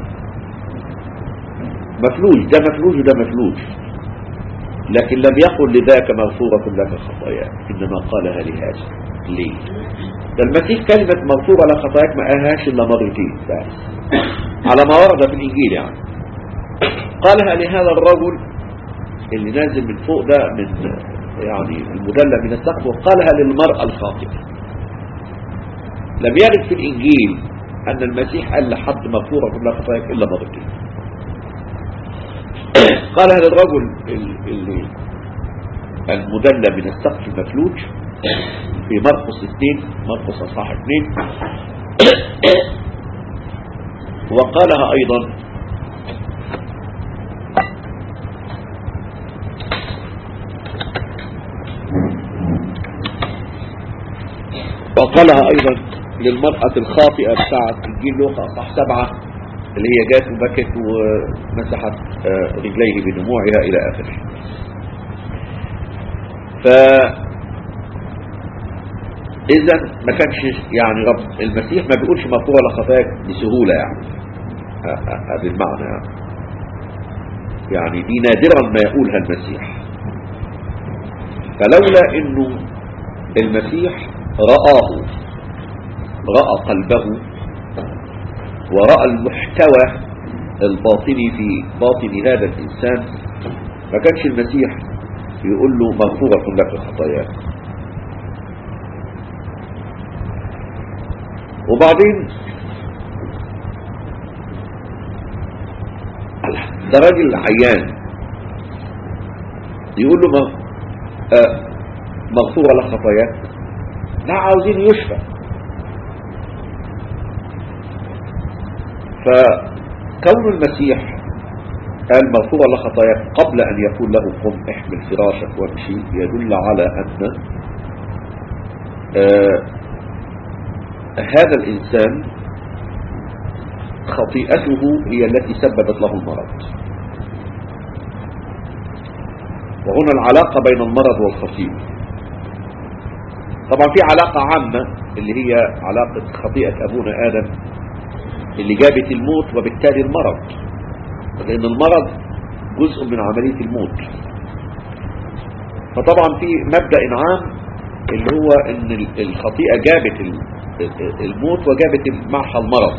مفلوج ده مفلوج وده مفلوج لكن لم يقل لذاك مغفورة لك خطاياك إنما قالها لهذا ليه ده المسيح كلمة مغفورة لك خطاياك ما قالهاش إلا مرتين بس على ما ورد في الإنجيل يعني قالها لهذا الرجل اللي نازل من فوق ده من يعني المدلى من السقف وقالها للمرأة الخاطئة لم يرد في الإنجيل أن المسيح قال لحد مغفورة كل خطاياك إلا مرتين قال هذا الرجل ال- اللي المدلى من السقف المفلوج في مرقس اثنين مرقس اصحاح اثنين وقالها أيضا وقالها أيضا للمرأة الخاطئة بتاعت إنجيل لوقا أصحاح سبعة اللي هي جات وبكت ومسحت آه، رجليه بدموعها إلى آخره ف إذا ما كانش يعني رب المسيح ما بيقولش مغفورة لخطاياك بسهولة يعني ه- ه- هذا المعنى يعني. يعني دي نادرا ما يقولها المسيح فلولا انه المسيح رآه رأى قلبه ورأى المحتوى الباطني في باطن هذا الإنسان ما كانش المسيح يقول له مغفورة لك خطاياك وبعدين ده راجل عيان يقول له مغ- آه، مغفورة لك خطاياك لا عاوزين يشفى فكون المسيح قال مغفورة لك خطاياك قبل أن يقول له قم احمل فراشك وامشي يدل على أن آه هذا الإنسان خطيئته هي التي سببت له المرض وهنا العلاقة بين المرض والخطيئة طبعا في علاقة عامة اللي هي علاقة خطيئة أبونا آدم اللي جابت الموت وبالتالي المرض لأن المرض جزء من عملية الموت فطبعا في مبدأ عام اللي هو ان ال- الخطيئة جابت ال- ال- الموت وجابت معها المرض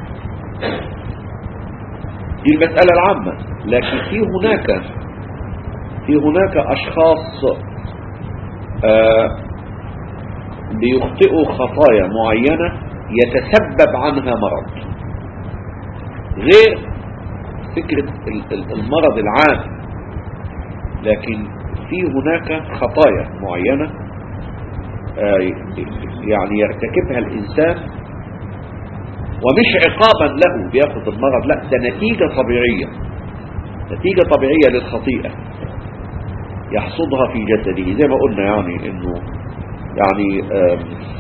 دي المسألة العامة لكن في هناك في هناك أشخاص آه، بيخطئوا خطايا معينة يتسبب عنها مرض غير فكرة ال- ال- المرض العام لكن في هناك خطايا معينة آه، يعني يرتكبها الإنسان ومش عقابا له بياخد المرض لا ده نتيجة طبيعية نتيجة طبيعية للخطيئة يحصدها في جسده زي ما قلنا يعني انه يعني آم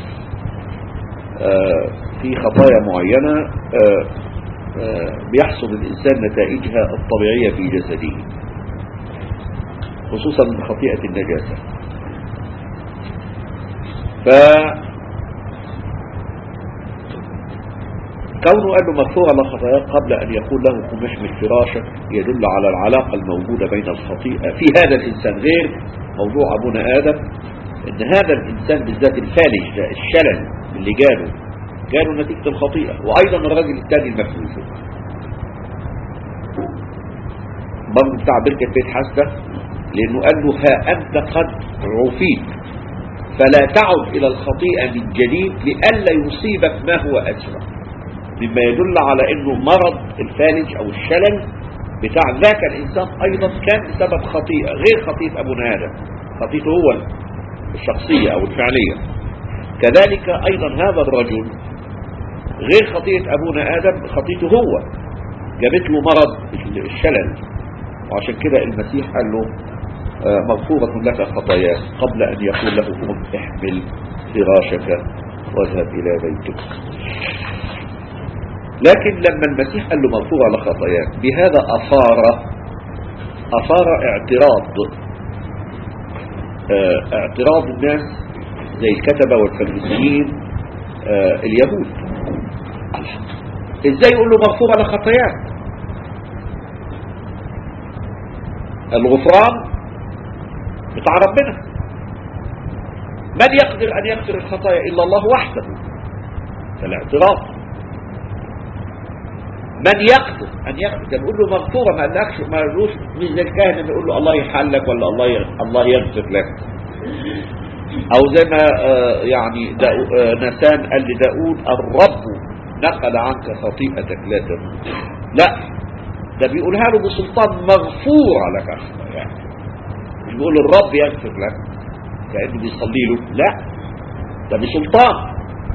آه في خطايا معينة آه آه بيحصل الإنسان نتائجها الطبيعية في جسده خصوصا خطيئة النجاسة ف كونه قال له مغفورة لخطاياك قبل أن يقول له قم احمل فراشك يدل على العلاقة الموجودة بين الخطيئة في هذا الإنسان غير موضوع أبونا آدم إن هذا الإنسان بالذات الفالج ده الشلل اللي جاله جاله نتيجة الخطيئة وأيضا الراجل الثاني المفلوس برضه بتاع بركة بيت حسبة لأنه قال له ها أنت قد عفيت فلا تعد إلى الخطيئة من جديد لئلا يصيبك ما هو أسوأ مما يدل على أنه مرض الفالج أو الشلل بتاع ذاك الإنسان أيضا كان بسبب خطيئة غير خطيئة أبونا آدم خطيئته هو الشخصية أو الفعلية كذلك أيضا هذا الرجل غير خطيئة أبونا آدم خطيئته هو جابت له مرض الشلل وعشان كده المسيح قال له آه، مغفورة لك خطاياك قبل أن يقول له قم احمل فراشك واذهب إلى بيتك لكن لما المسيح قال له مغفورة لخطاياك بهذا أثار أثار اعتراض آه، اعتراض الناس زي الكتبة والفريسيين آه، اليهود الله. ازاي يقول له مغفورة لخطاياك الغفران بتاع ربنا من يقدر أن يغفر الخطايا إلا الله وحده فالاعتراف من يقدر أن يغفر ده بيقول له مغفورة ما قالكش ما قالوش مش زي الكاهن اللي يقول له الله يحلك ولا الله يغ- الله يغفر لك أو زي ما آه، يعني داو- آه، نسان قال لداود الرب نقل عنك خطيئتك لا تموت لا ده بيقولها له بسلطان مغفورة لك خطاياك مش بيقول الرب يغفر لك كأنه بيصلي له لا ده بسلطان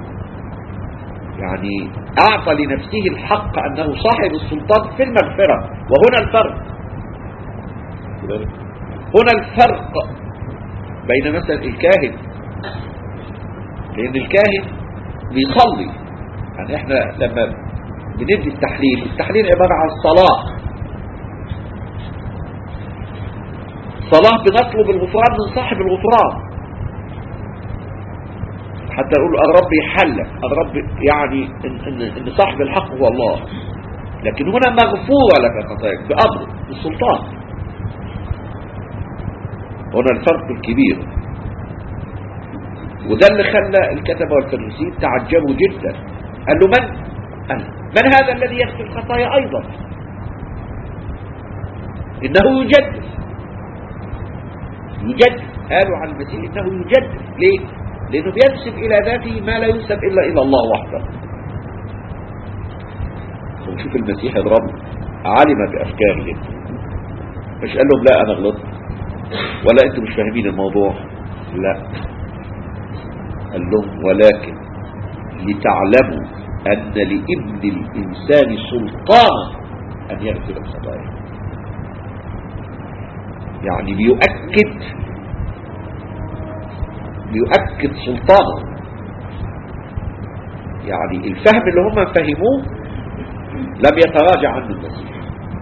يعني أعطى لنفسه الحق أنه صاحب السلطان في المغفرة وهنا الفرق هنا الفرق بين مثلا الكاهن لأن الكاهن بيصلي يعني احنا لما بندي التحليل التحليل عبارة عن صلاة صلاة بنطلب الغفران من صاحب الغفران حتى يقول له الرب يحلك الرب يعني إن, إن, إن صاحب الحق هو الله لكن هنا مغفورة لك خطاياك بأمر بالسلطان هنا الفرق الكبير وده اللي خلى الكتبة والفريسيين تعجبوا جدا قال له من قال من هذا الذي يغفر الخطايا أيضا إنه يجدد يجدد قالوا عن المسيح إنه يجدد ليه لأنه بينسب إلى ذاته ما لا ينسب إلا إلى الله وحده ونشوف المسيح الرب علم بأفكارهم مش قال لهم لا أنا غلطت ولا أنتم مش فاهمين الموضوع لا قال لهم ولكن لتعلموا أن لابن الإنسان سلطان أن يغفر الخطايا يعني بيؤكد بيؤكد سلطانه يعني الفهم اللي هم فهموه لم يتراجع عنه المسيح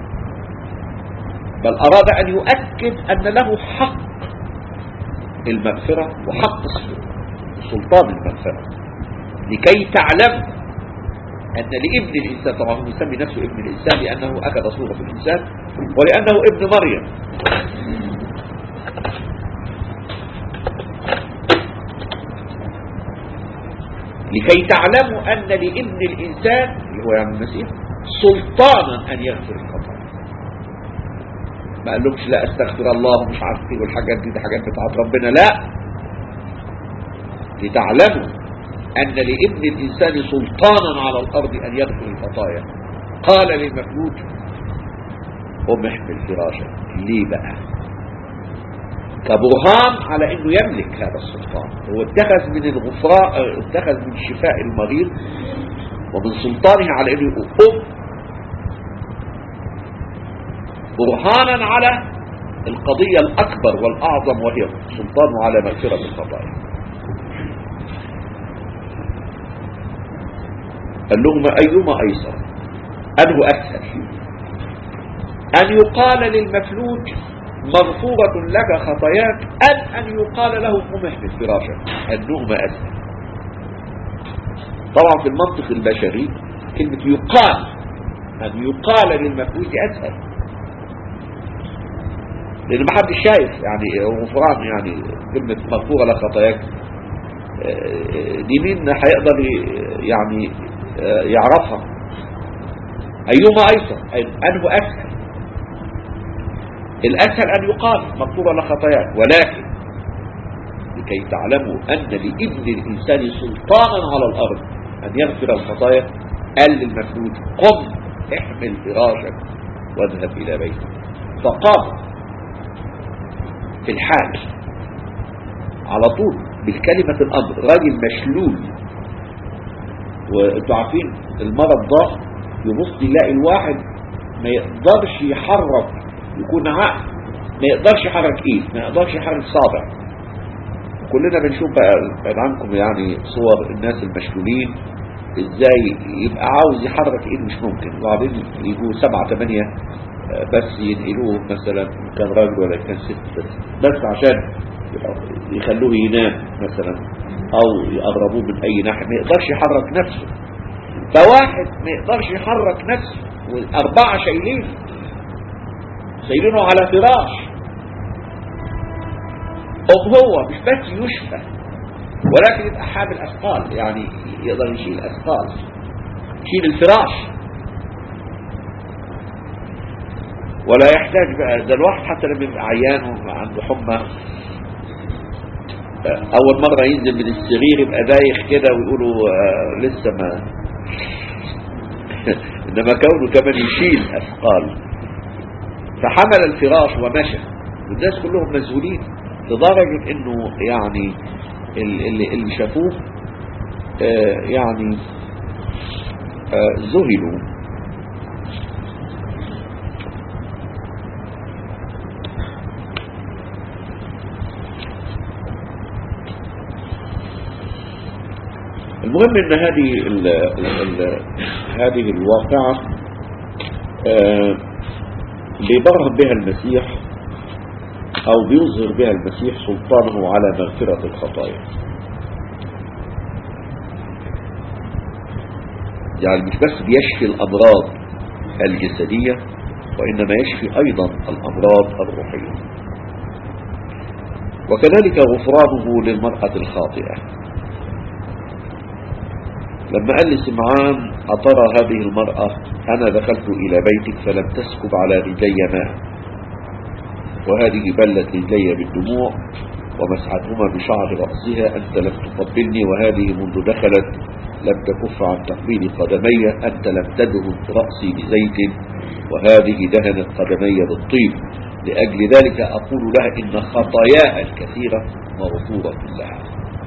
بل أراد أن يؤكد أن له حق المغفرة وحق سلطان المغفرة لكي تعلم أن لابن الإنسان طبعا هو يسمي نفسه ابن الإنسان لأنه أخذ صورة الإنسان ولأنه ابن مريم لكي تعلموا أن لابن الإنسان اللي هو يعني المسيح سلطانا أن يغفر الخطايا ما قالهمش لا استغفر الله مش عارف ايه والحاجات دي دي حاجات بتاعت ربنا لا لتعلموا أن لابن الإنسان سلطانا على الأرض أن يغفر الخطايا قال للمفلوج قم احمل فراشك ليه بقى كبرهان على انه يملك هذا السلطان هو اتخذ من الغفراء اتخذ من شفاء المريض ومن سلطانه على انه يقول قم برهانا على القضية الأكبر والأعظم وهي سلطانه على مغفرة الخطايا قال لهم أيما أيسر أنه أسهل أن يقال للمفلوج مغفورة لك خطاياك أن أن يقال له قم احمل فراشك النوم أسهل طبعا في المنطق البشري كلمة يقال أن يقال للمفلوج أسهل لأن ما حدش شايف يعني غفران يعني كلمة مغفورة لك خطاياك دي مين هيقدر يعني يعرفها أيهما أيسر أنه أسهل الأسهل أن يقال مغفورة لخطاياك ولكن لكي تعلموا أن لابن الإنسان سلطانا على الأرض أن يغفر الخطايا قال للمفلوج قم احمل فراشك واذهب إلى بيتك فقام في الحال على طول بالكلمة الأمر راجل مشلول وانتوا عارفين المرض ده يبص يلاقي الواحد ما يقدرش يحرك يكون عقل ما يقدرش يحرك ايد ما يقدرش يحرك صابع كلنا بنشوف بقى بعد عنكم يعني صور الناس المشلولين ازاي يبقى عاوز يحرك ايد مش ممكن وبعدين يجوا سبعة تمانية بس ينقلوه مثلا كان راجل ولا كان ست بس, بس عشان يخلوه ينام مثلا او يقربوه من اي ناحية ما يقدرش يحرك نفسه فواحد ما يقدرش يحرك نفسه والاربعة شايلين شايلينه على فراش أو هو مش بس يشفى ولكن يبقى حامل أثقال يعني يقدر يشيل أثقال يشيل الفراش ولا يحتاج بقى ده الواحد حتى لما يبقى عيان وعنده حمى أول مرة ينزل من السرير يبقى دايخ كده ويقولوا آه لسه ما إنما كونه كمان يشيل أثقال فحمل الفراش ومشى والناس كلهم مذهولين لدرجة انه يعني اللي, اللي شافوه آه يعني آه ذهلوا المهم ان هذه ال ال هذه الواقعة آه بيبرهن بها المسيح او بيظهر بها المسيح سلطانه على مغفرة الخطايا يعني مش بس بيشفي الامراض الجسدية وانما يشفي ايضا الامراض الروحية وكذلك غفرانه للمرأة الخاطئة لما قال لسمعان أترى هذه المرأة أنا دخلت إلى بيتك فلم تسكب على رجلي ماء وهذه بلت رجلي بالدموع ومسحتهما بشعر رأسها أنت لم تقبلني وهذه منذ دخلت لم تكف عن تقبيل قدمي أنت لم تدهن رأسي بزيت وهذه دهنت قدمي بالطيب لأجل ذلك أقول لها إن خطاياها الكثيرة مغفورة لها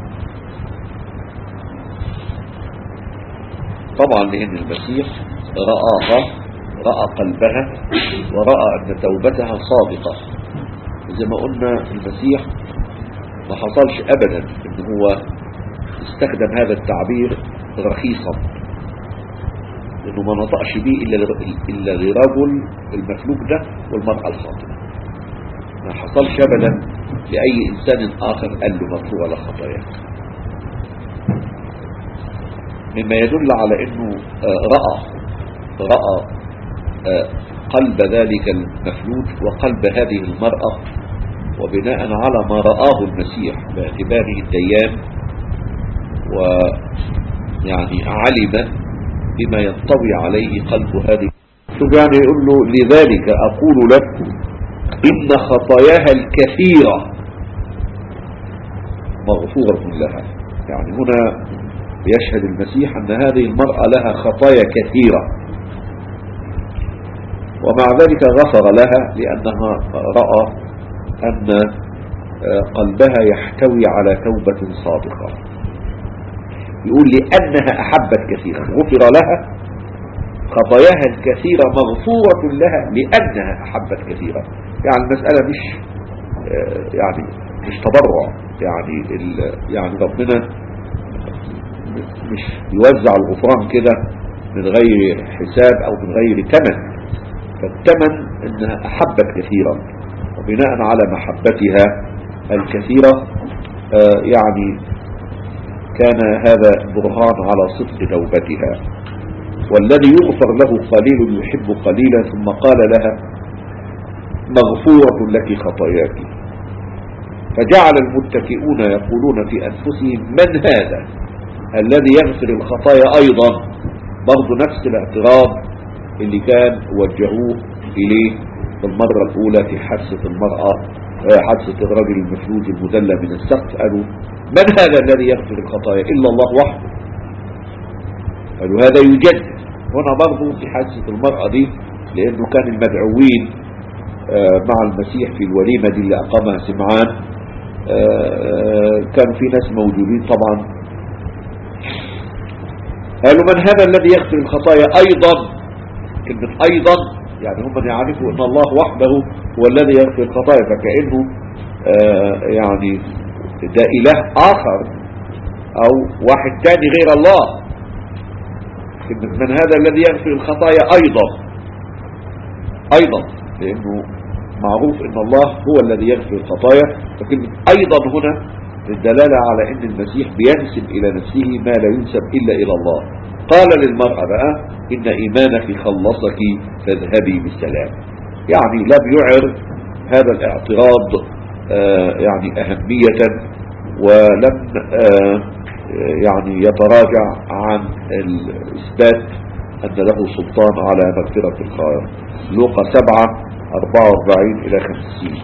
طبعا لأن المسيح رآها رأى قلبها ورأى أن توبتها صادقة زي ما قلنا المسيح ما حصلش أبدا أن هو استخدم هذا التعبير رخيصا لأنه ما نطقش به إلا إلا لرجل المفلوك ده والمرأة الخاطئة ما حصلش أبدا لأي إنسان آخر قال له مغفورة لخطاياك مما يدل على انه آه، رأى رأى آه، قلب ذلك المفلوج وقلب هذه المرأة وبناء على ما رآه المسيح باعتباره الديان ويعني علم بما ينطوي عليه قلب هذه شوف يعني يقول له لذلك أقول لك إن خطاياها الكثيرة مغفورة لها يعني هنا يشهد المسيح أن هذه المرأة لها خطايا كثيرة ومع ذلك غفر لها لأنها رأى أن آه، قلبها يحتوي على توبة صادقة يقول لأنها أحبت كثيرا غفر لها خطاياها الكثيرة مغفورة لها لأنها أحبت كثيرا يعني المسألة مش آه، يعني مش تبرع يعني ال- يعني ربنا مش يوزع الغفران كده من غير حساب أو من غير ثمن فالثمن أنها أحبت كثيرا وبناء على محبتها الكثيرة آه، يعني كان هذا برهان على صدق توبتها والذي يغفر له قليل يحب قليلا ثم قال لها مغفورة لك خطاياك فجعل المتكئون يقولون في أنفسهم من هذا الذي يغفر الخطايا أيضا برضو نفس الاعتراض اللي كان وجهوه إليه في المرة الأولى في حادثة المرأة آه، حادثة الرجل المفلوج المذلى من السقف قالوا من هذا الذي يغفر الخطايا إلا الله وحده قالوا هذا يجدد هنا برضو في حادثة المرأة دي لأنه كان المدعوين آه، مع المسيح في الوليمة دي اللي أقامها سمعان آه، كان في ناس موجودين طبعا قالوا من هذا الذي يغفر الخطايا أيضا كلمة أيضا يعني هم يعرفوا أن الله وحده هو الذي يغفر الخطايا فكأنه آه، يعني ده إله آخر أو واحد تاني غير الله كلمة من هذا الذي يغفر الخطايا أيضا أيضا لأنه معروف أن الله هو الذي يغفر الخطايا فكلمة أيضا هنا للدلالة على أن المسيح بينسب إلى نفسه ما لا ينسب إلا إلى الله قال للمرأة بقى إن إيمانك خلصك فاذهبي بالسلام يعني لم يعر هذا الاعتراض آه، يعني أهمية ولم آه، يعني يتراجع عن الإثبات أن له سلطان على مغفرة الخير لوقا 7 44 إلى 50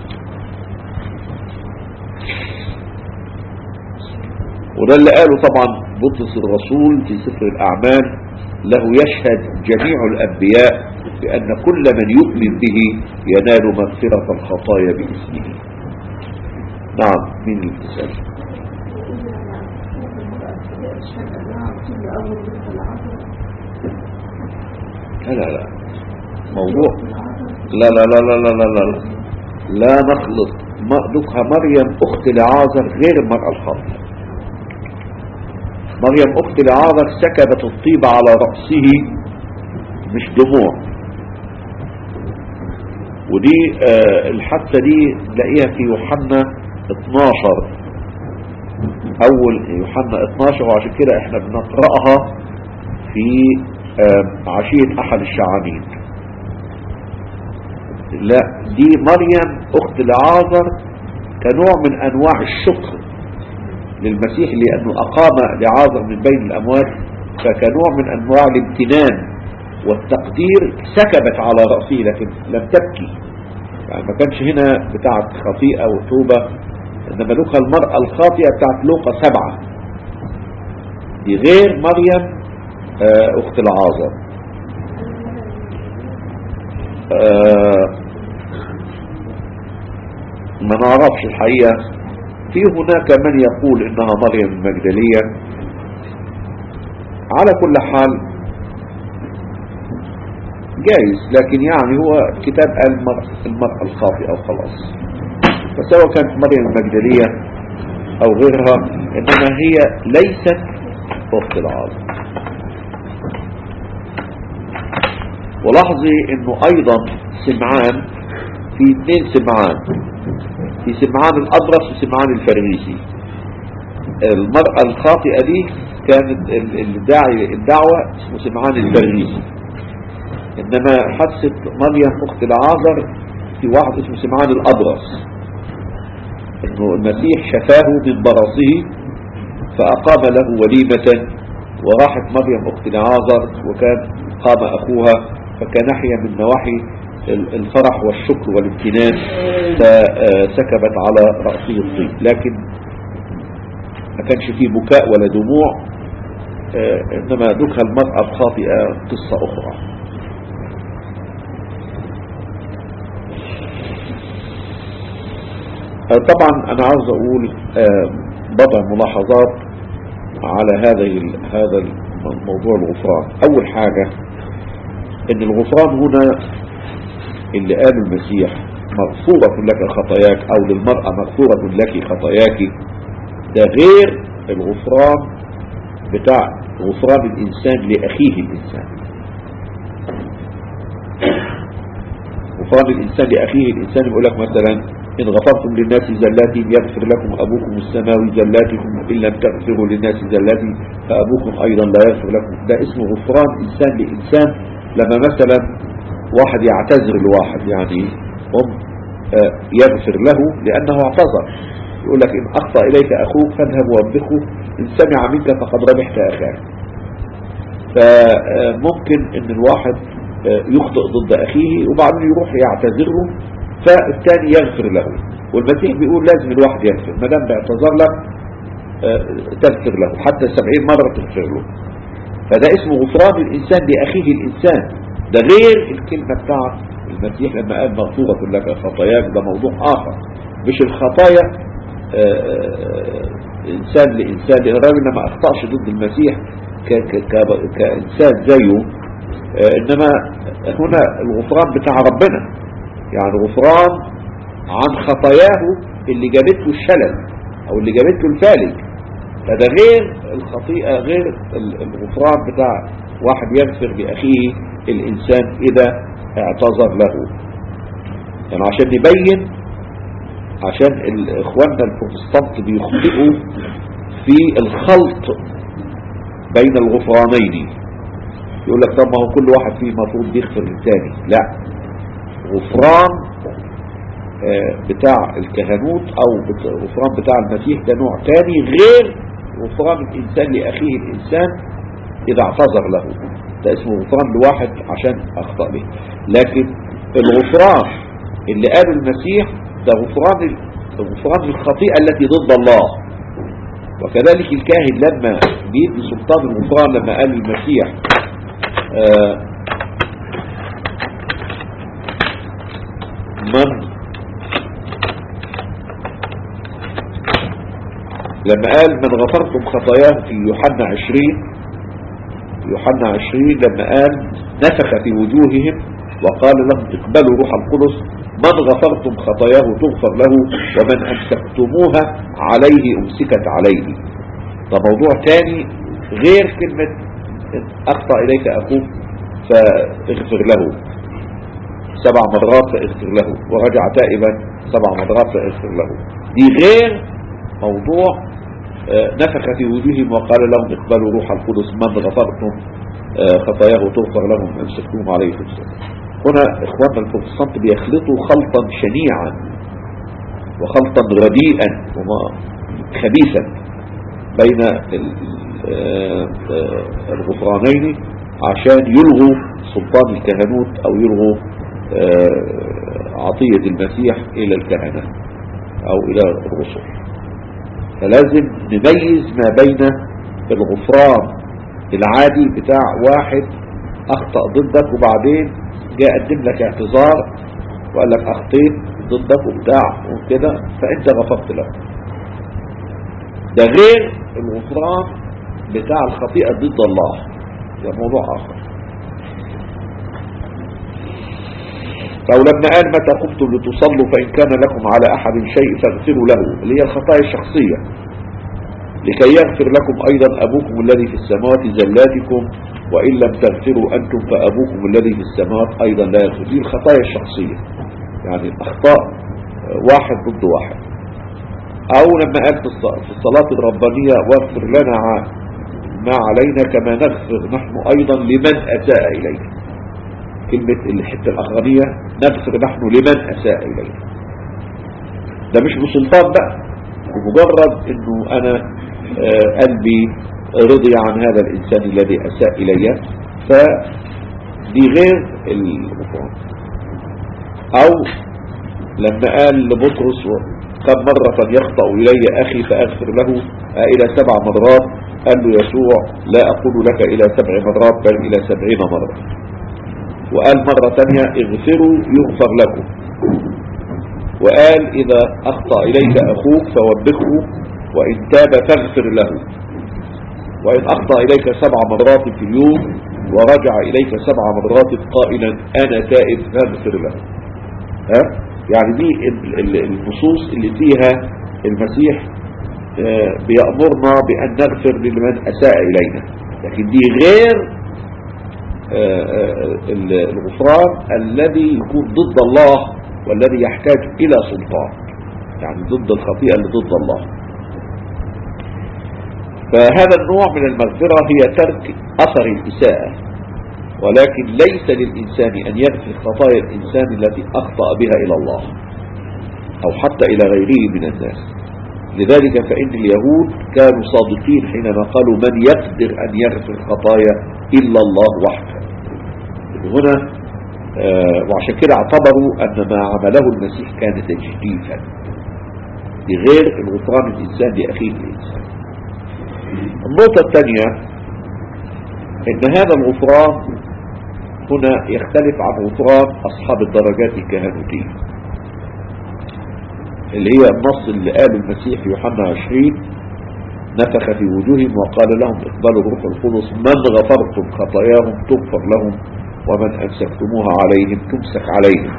وده اللي قاله طبعا بطرس الرسول في سفر الأعمال له يشهد جميع الأنبياء بأن كل من يؤمن به ينال مغفرة الخطايا باسمه نعم مين اللي بتسأل لا لا لا موضوع لا لا لا لا لا لا لا لا نخلط مأدكها مريم أخت لعازر غير المرأة الخاطئة مريم أخت لعازر سكبت الطيب على رأسه مش دموع ودي آه الحادثة دي تلاقيها في يوحنا 12 أول يوحنا 12 وعشان كده احنا بنقرأها في آه عشية أحد الشعانين لا دي مريم أخت لعازر كنوع من أنواع الشكر للمسيح لأنه أقام لعازر من بين الأموات فكنوع من أنواع الامتنان والتقدير سكبت على رأسه لكن لم تبكي يعني ما كانش هنا بتاعت خطيئة وتوبة إنما لوقا المرأة الخاطئة بتاعت لوقا سبعة دي غير مريم آه، أخت العازر آه، ما نعرفش الحقيقة في هناك من يقول إنها مريم المجدلية على كل حال جايز لكن يعني هو كتاب قال المرأة, المرأة الخاطئة وخلاص فسواء كانت مريم المجدلية أو غيرها إنما هي ليست أخت العاصم ولاحظي انه ايضا سمعان في اثنين سمعان في سمعان الابرص وسمعان الفريسي المرأة الخاطئة دي كانت ال- الداعي الدعوة اسمه سمعان البريسي إنما حادثة مريم أخت العازر في واحد اسمه سمعان الأبرص إنه المسيح شفاه من برصه فأقام له وليمة وراحت مريم أخت العازر وكان قام أخوها فكنحيا من نواحي ال- الفرح والشكر والامتنان فسكبت على رأسه الطين لكن ما كانش فيه بكاء ولا دموع آه، إنما دخل المرأة بخاطئة قصة أخرى آه، طبعا أنا عاوز أقول آه، بضع ملاحظات على هذا ال- هذا الموضوع الغفران أول حاجة إن الغفران هنا اللي قاله المسيح مغفورة لك خطاياك أو للمرأة مغفورة لك خطاياك ده غير الغفران بتاع غفران الإنسان لأخيه الإنسان غفران الإنسان لأخيه الإنسان يقول لك مثلا إن غفرتم للناس زلاتهم يغفر لكم أبوكم السماوي زلاتكم إن لم تغفروا للناس زلاتهم فأبوكم أيضا لا يغفر لكم ده اسمه غفران إنسان لإنسان لما مثلا واحد يعتذر لواحد يعني هم آه، يغفر له لأنه اعتذر يقول لك إن أخطأ إليك أخوك فاذهب ووبخه إن سمع منك فقد ربحت أخاك فممكن ان الواحد آه، يخطئ ضد اخيه وبعدين يروح يعتذر له فالثاني يغفر له والمسيح بيقول لازم الواحد يغفر ما دام بيعتذر لك آه، تغفر له حتى سبعين مرة تغفر له فده اسمه غفران الإنسان لأخيه الإنسان ده غير الكلمة بتاعت المسيح لما قال مغفورة لك خطاياك ده موضوع آخر مش الخطايا آه، إنسان لإنسان لأن الراجل لما أخطأش ضد المسيح ك- ك- ك- كإنسان زيه آه، إنما هنا الغفران بتاع ربنا يعني غفران عن خطاياه اللي جابته الشلل أو اللي جابته الفالج فده غير الخطيئة غير ال- الغفران بتاع واحد يغفر لأخيه الإنسان إذا اعتذر له يعني عشان نبين عشان ال- إخواننا البروتستانت بيخطئوا في الخلط بين الغفرانين يقول لك طب ما هو كل واحد فيه المفروض بيغفر للتاني لا غفران آه، بتاع الكهنوت او بت- غفران بتاع المسيح ده نوع تاني غير غفران الانسان لاخيه الانسان اذا اعتذر له ده اسمه غفران لواحد عشان اخطأ له لكن الغفران اللي قاله المسيح ده غفران ال- غفران الخطيئة التي ضد الله وكذلك الكاهن لما بيدي سلطان الغفران لما قال المسيح آه، من لما قال من غفرتم خطاياه في يوحنا عشرين يوحنا عشرين لما قال نفخ في وجوههم وقال لهم اقبلوا روح القدس من غفرتم خطاياه تغفر له ومن أمسكتموها عليه أمسكت عليه ده موضوع تاني غير كلمة إن أخطأ إليك أخوك فاغفر له سبع مرات فاغفر له ورجع تائبا سبع مرات فاغفر له دي غير موضوع آه، نفخ في وجوههم وقال لهم اقبلوا روح القدس من غفرتم آه، خطاياه تغفر لهم امسكتم عليه تغفر هنا اخواننا البروتستانت بيخلطوا خلطا شنيعا وخلطا رديئا وما خبيثا بين ال- آه، آه، الغفرانين عشان يلغوا سلطان الكهنوت او يلغوا آه، عطية المسيح الى الكهنة او الى الرسل فلازم نميز ما بين الغفران العادي بتاع واحد اخطأ ضدك وبعدين جاء قدم لك اعتذار وقال لك اخطيت ضدك وبتاع وكده فانت غفرت له ده غير الغفران بتاع الخطيئة ضد الله ده موضوع اخر أو لما قال متى قمتم لتصلوا فإن كان لكم على أحد شيء فاغفروا له اللي هي الخطايا الشخصية لكي يغفر لكم أيضا أبوكم الذي في السماوات زلاتكم وإن لم تغفروا أنتم فأبوكم الذي في السماوات أيضا لا يغفر دي الخطايا الشخصية يعني الأخطاء آه، واحد ضد واحد أو لما قال في الص- في الصلاة الربانية واغفر لنا ع- ما علينا كما نغفر نحن أيضا لمن أساء إلينا كلمة الحتة الأخرانية نغفر نحن لمن أساء إلينا ده مش بسلطان بقى بمجرد انه انا آه، قلبي رضي عن هذا الانسان الذي اساء الي فدي غير الغفران او لما قال لبطرس كم مرة يخطأ إلي أخي فأغفر له آه، إلى سبع مرات قال له يسوع لا أقول لك إلى سبع مرات بل إلى سبعين مرة وقال مرة تانية اغفروا يغفر لكم وقال إذا أخطأ إليك أخوك فوبخه وإن تاب فاغفر له وإن أخطأ إليك سبع مرات في اليوم ورجع إليك سبع مرات قائلا أنا تائب فاغفر له ها؟ يعني دي ال- ال- النصوص اللي فيها المسيح آه، بيأمرنا بأن نغفر لمن أساء إلينا لكن دي غير آه، آه، ال- الغفران الذي يكون ضد الله والذي يحتاج إلى سلطان يعني ضد الخطيئة اللي ضد الله فهذا النوع من المغفرة هي ترك أثر الإساءة ولكن ليس للإنسان أن يغفر خطايا الإنسان التي أخطأ بها إلى الله أو حتى إلى غيره من الناس لذلك فإن اليهود كانوا صادقين حينما قالوا من يقدر أن يغفر خطايا إلا الله وحده هنا آه، وعشان كده اعتبروا أن ما عمله المسيح كان تجديفا بغير الغفران الإنسان لأخيه الإنسان النقطة الثانية ان هذا الغفران هنا يختلف عن غفران اصحاب الدرجات الكهنوتية اللي هي النص اللي قاله المسيح في يوحنا 20 نفخ في وجوههم وقال لهم اقبلوا الروح القدس من غفرتم خطاياهم تغفر لهم ومن امسكتموها عليهم تمسك عليهم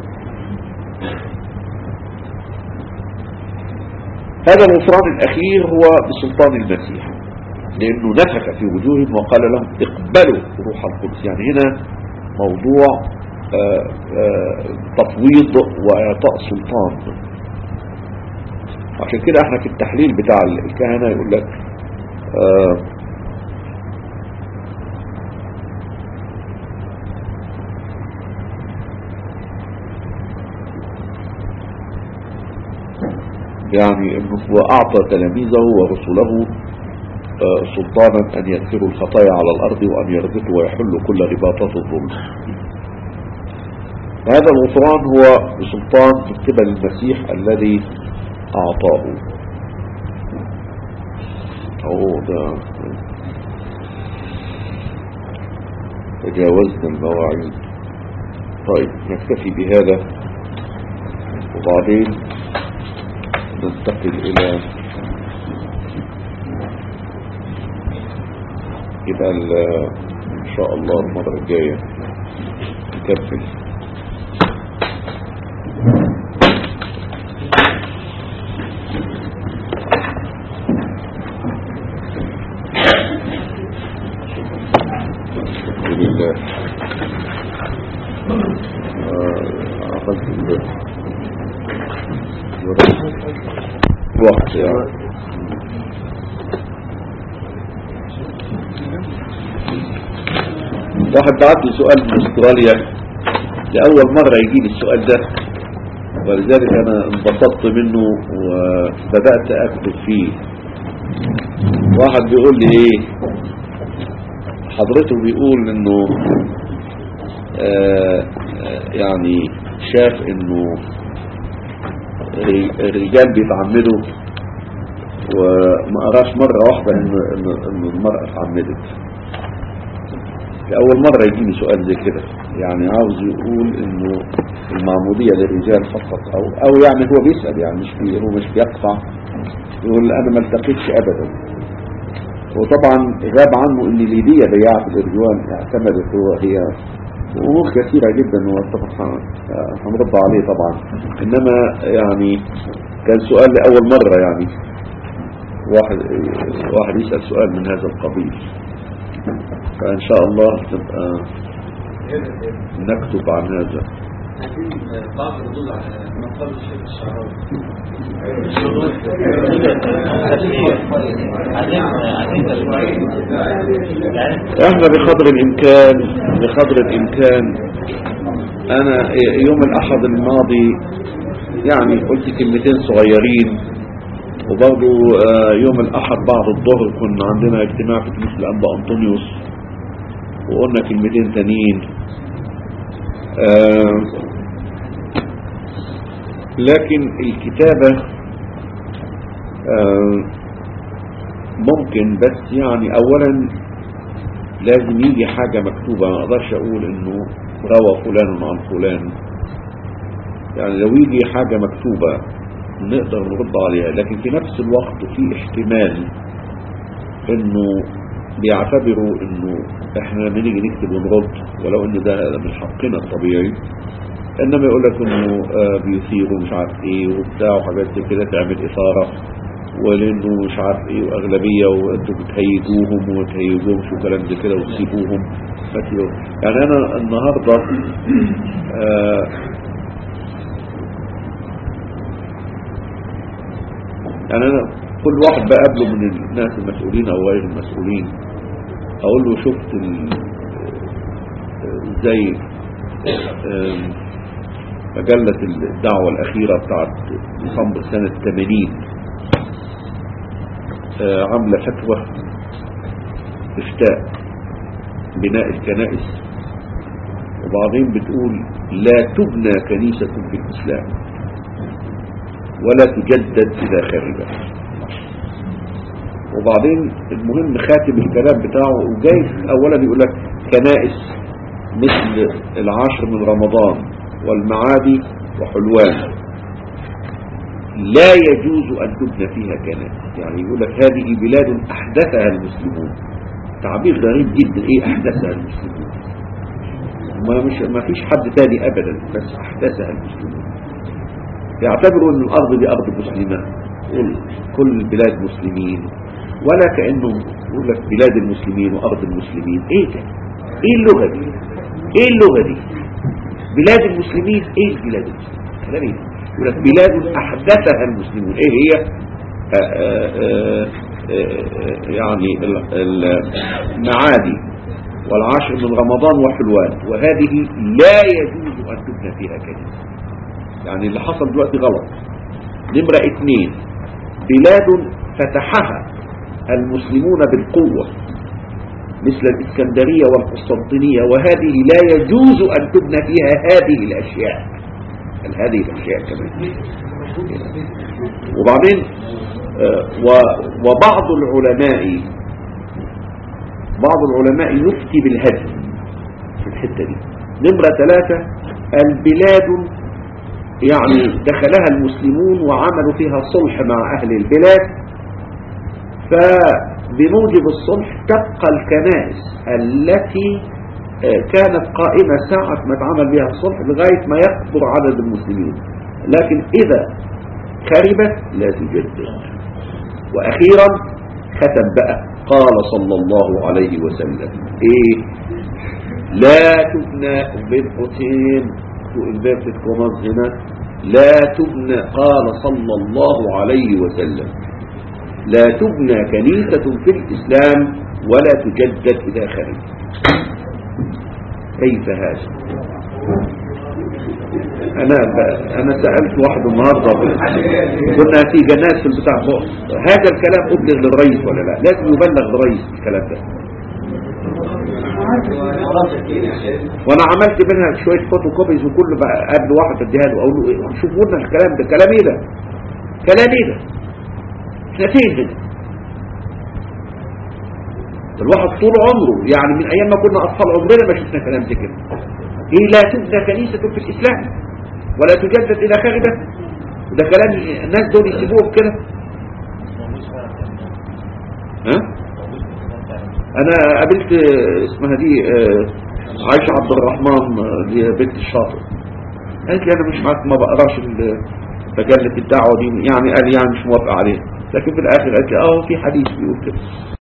هذا الغفران الاخير هو بسلطان المسيح لأنه نفخ في وجوههم وقال لهم اقبلوا روح القدس يعني هنا موضوع آه، آه، تفويض وإعطاء سلطان عشان كده احنا في التحليل بتاع الكهنة يقول لك آه، يعني انه هو اعطى تلاميذه ورسله آه، سلطانا أن يغفروا الخطايا على الأرض وأن يربطوا ويحلوا كل رباطات الظلم هذا الغفران هو بسلطان من قبل المسيح الذي أعطاه أوه ده تجاوزنا المواعيد طيب نكتفي بهذا وبعدين ننتقل إلى يبقى ال- ان شاء الله المرة الجاية نكمل الحمد لله آه، عقلت ال- الوقت يعني واحد بعت لي سؤال من استراليا لأول مرة يجي لي السؤال ده ولذلك أنا انبسطت منه وبدأت أكتب فيه واحد بيقول لي إيه حضرته بيقول إنه آه آه، يعني شاف إنه الري- الرجال بيتعمدوا وما قراش مرة واحدة إنه إنه- إنه المرأة اتعمدت لأول مرة يجيني سؤال زي كده يعني عاوز يقول انه المعمودية للرجال فقط او او يعني هو بيسأل يعني مش بي هو مش بيقطع يقول انا ما التقيتش ابدا وطبعا غاب عنه ان ليديا بياعة الارجوان اعتمدت هو هي امور كثيرة جدا وطبعا هنرد عليه طبعا انما يعني كان سؤال لأول مرة يعني واحد واحد يسأل سؤال من هذا القبيل فإن شاء الله تبقى نكتب عن هذا عايزين بعض الردود على مقال الشيخ الشعراوي احنا بقدر الامكان بقدر الامكان انا يوم الاحد الماضي يعني قلت كلمتين صغيرين وبرضو آه، يوم الاحد بعد الظهر كنا عندنا اجتماع في كنيسة الانبا انطونيوس وقلنا كلمتين تانيين آه، لكن الكتابة آه، ممكن بس يعني اولا لازم يجي حاجة مكتوبة ما اقدرش اقول انه روى فلان عن فلان يعني لو يجي حاجة مكتوبة نقدر نرد عليها لكن في نفس الوقت في احتمال انه بيعتبروا انه احنا لما نيجي نكتب ونرد ولو ان ده من حقنا الطبيعي انما يقول لك انه آه، بيثيروا مش عارف ايه وبتاع وحاجات زي كده تعمل اثاره ولانه مش عارف ايه واغلبيه وانتوا بتهيجوهم وتهيجوهمش وكلام زي كده وتسيبوهم فتسيبوهم. يعني انا النهارده آه يعني انا كل واحد بقابله من الناس المسؤولين او غير المسؤولين اقول له شفت ال- آه، ازاي آم، مجلة الدعوة الأخيرة بتاعت ديسمبر سنة 80 آه، عاملة فتوى إفتاء بناء الكنائس وبعدين بتقول لا تبنى كنيسة في الإسلام ولا تجدد إذا خربت وبعدين المهم خاتم الكلام بتاعه وجاي أولا يقول لك كنائس مثل العاشر من رمضان والمعادي وحلوان لا يجوز أن تبنى فيها كنائس يعني يقول لك هذه بلاد أحدثها المسلمون تعبير غريب جدا إيه أحدثها المسلمون ما, مش ما فيش حد تاني أبدا بس أحدثها المسلمون يعتبروا أن الأرض دي أرض مسلمة كل- كل البلاد مسلمين ولا كأنهم يقول لك بلاد المسلمين وأرض المسلمين إيه ده إيه اللغة دي إيه اللغة دي بلاد المسلمين إيه البلاد المسلمين كلام إيه يقول لك بلاد أحدثها المسلمون إيه هي آآ آآ آآ يعني ال- ال- المعادي والعاشر من رمضان وحلوان وهذه لا يجوز أن تبنى فيها كنيسة يعني اللي حصل دلوقتي غلط نمرة اثنين بلاد فتحها المسلمون بالقوة مثل الإسكندرية والقسطنطينية وهذه لا يجوز أن تبنى فيها هذه الأشياء بل هذه الأشياء كمان وبعدين آه، و- وبعض العلماء بعض العلماء يفتي بالهدم في الحتة دي نمرة ثلاثة البلاد يعني دخلها المسلمون وعملوا فيها صلح مع أهل البلاد فبموجب الصلح تبقى الكنائس التي آه، كانت قائمة ساعة ما اتعمل بها الصلح لغاية ما يكبر عدد المسلمين لكن إذا خربت لا تجدد وأخيرا ختم بقى قال صلى الله عليه وسلم إيه لا تبنى بين قوسين الباب تتكمز هنا لا تبنى قال صلى الله عليه وسلم لا تبنى كنيسة في الإسلام ولا تجدد إذا خرج كيف هذا أنا ب... أنا سألت واحد النهاردة كنا في جناس في البتاع فوق هذا الكلام أبلغ للرئيس ولا لا لازم يبلغ للرئيس الكلام ده وانا عملت منها شوية فوتو كوبيز وكل بقى قبل واحد اديها له اقول له إيه؟ شوفوا لنا الكلام ده كلام ايه ده كلام ايه ده احنا فين هنا الواحد طول عمره يعني من ايام ما كنا اطفال عمرنا ما شفنا كلام زي كده ايه لا تبنى كنيسة في الاسلام ولا تجدد الى خاربة وده كلام الناس دول يسيبوه كده ها انا قابلت آه، اسمها دي آه، عايشة عبد الرحمن آه، اللي هي بنت الشاطئ قالت لي انا مش معاك ما بقراش ال- مجلة الدعوة دي يعني قال يعني مش موافقة عليها لكن في الاخر قالت لي اه في حديث بيقول كده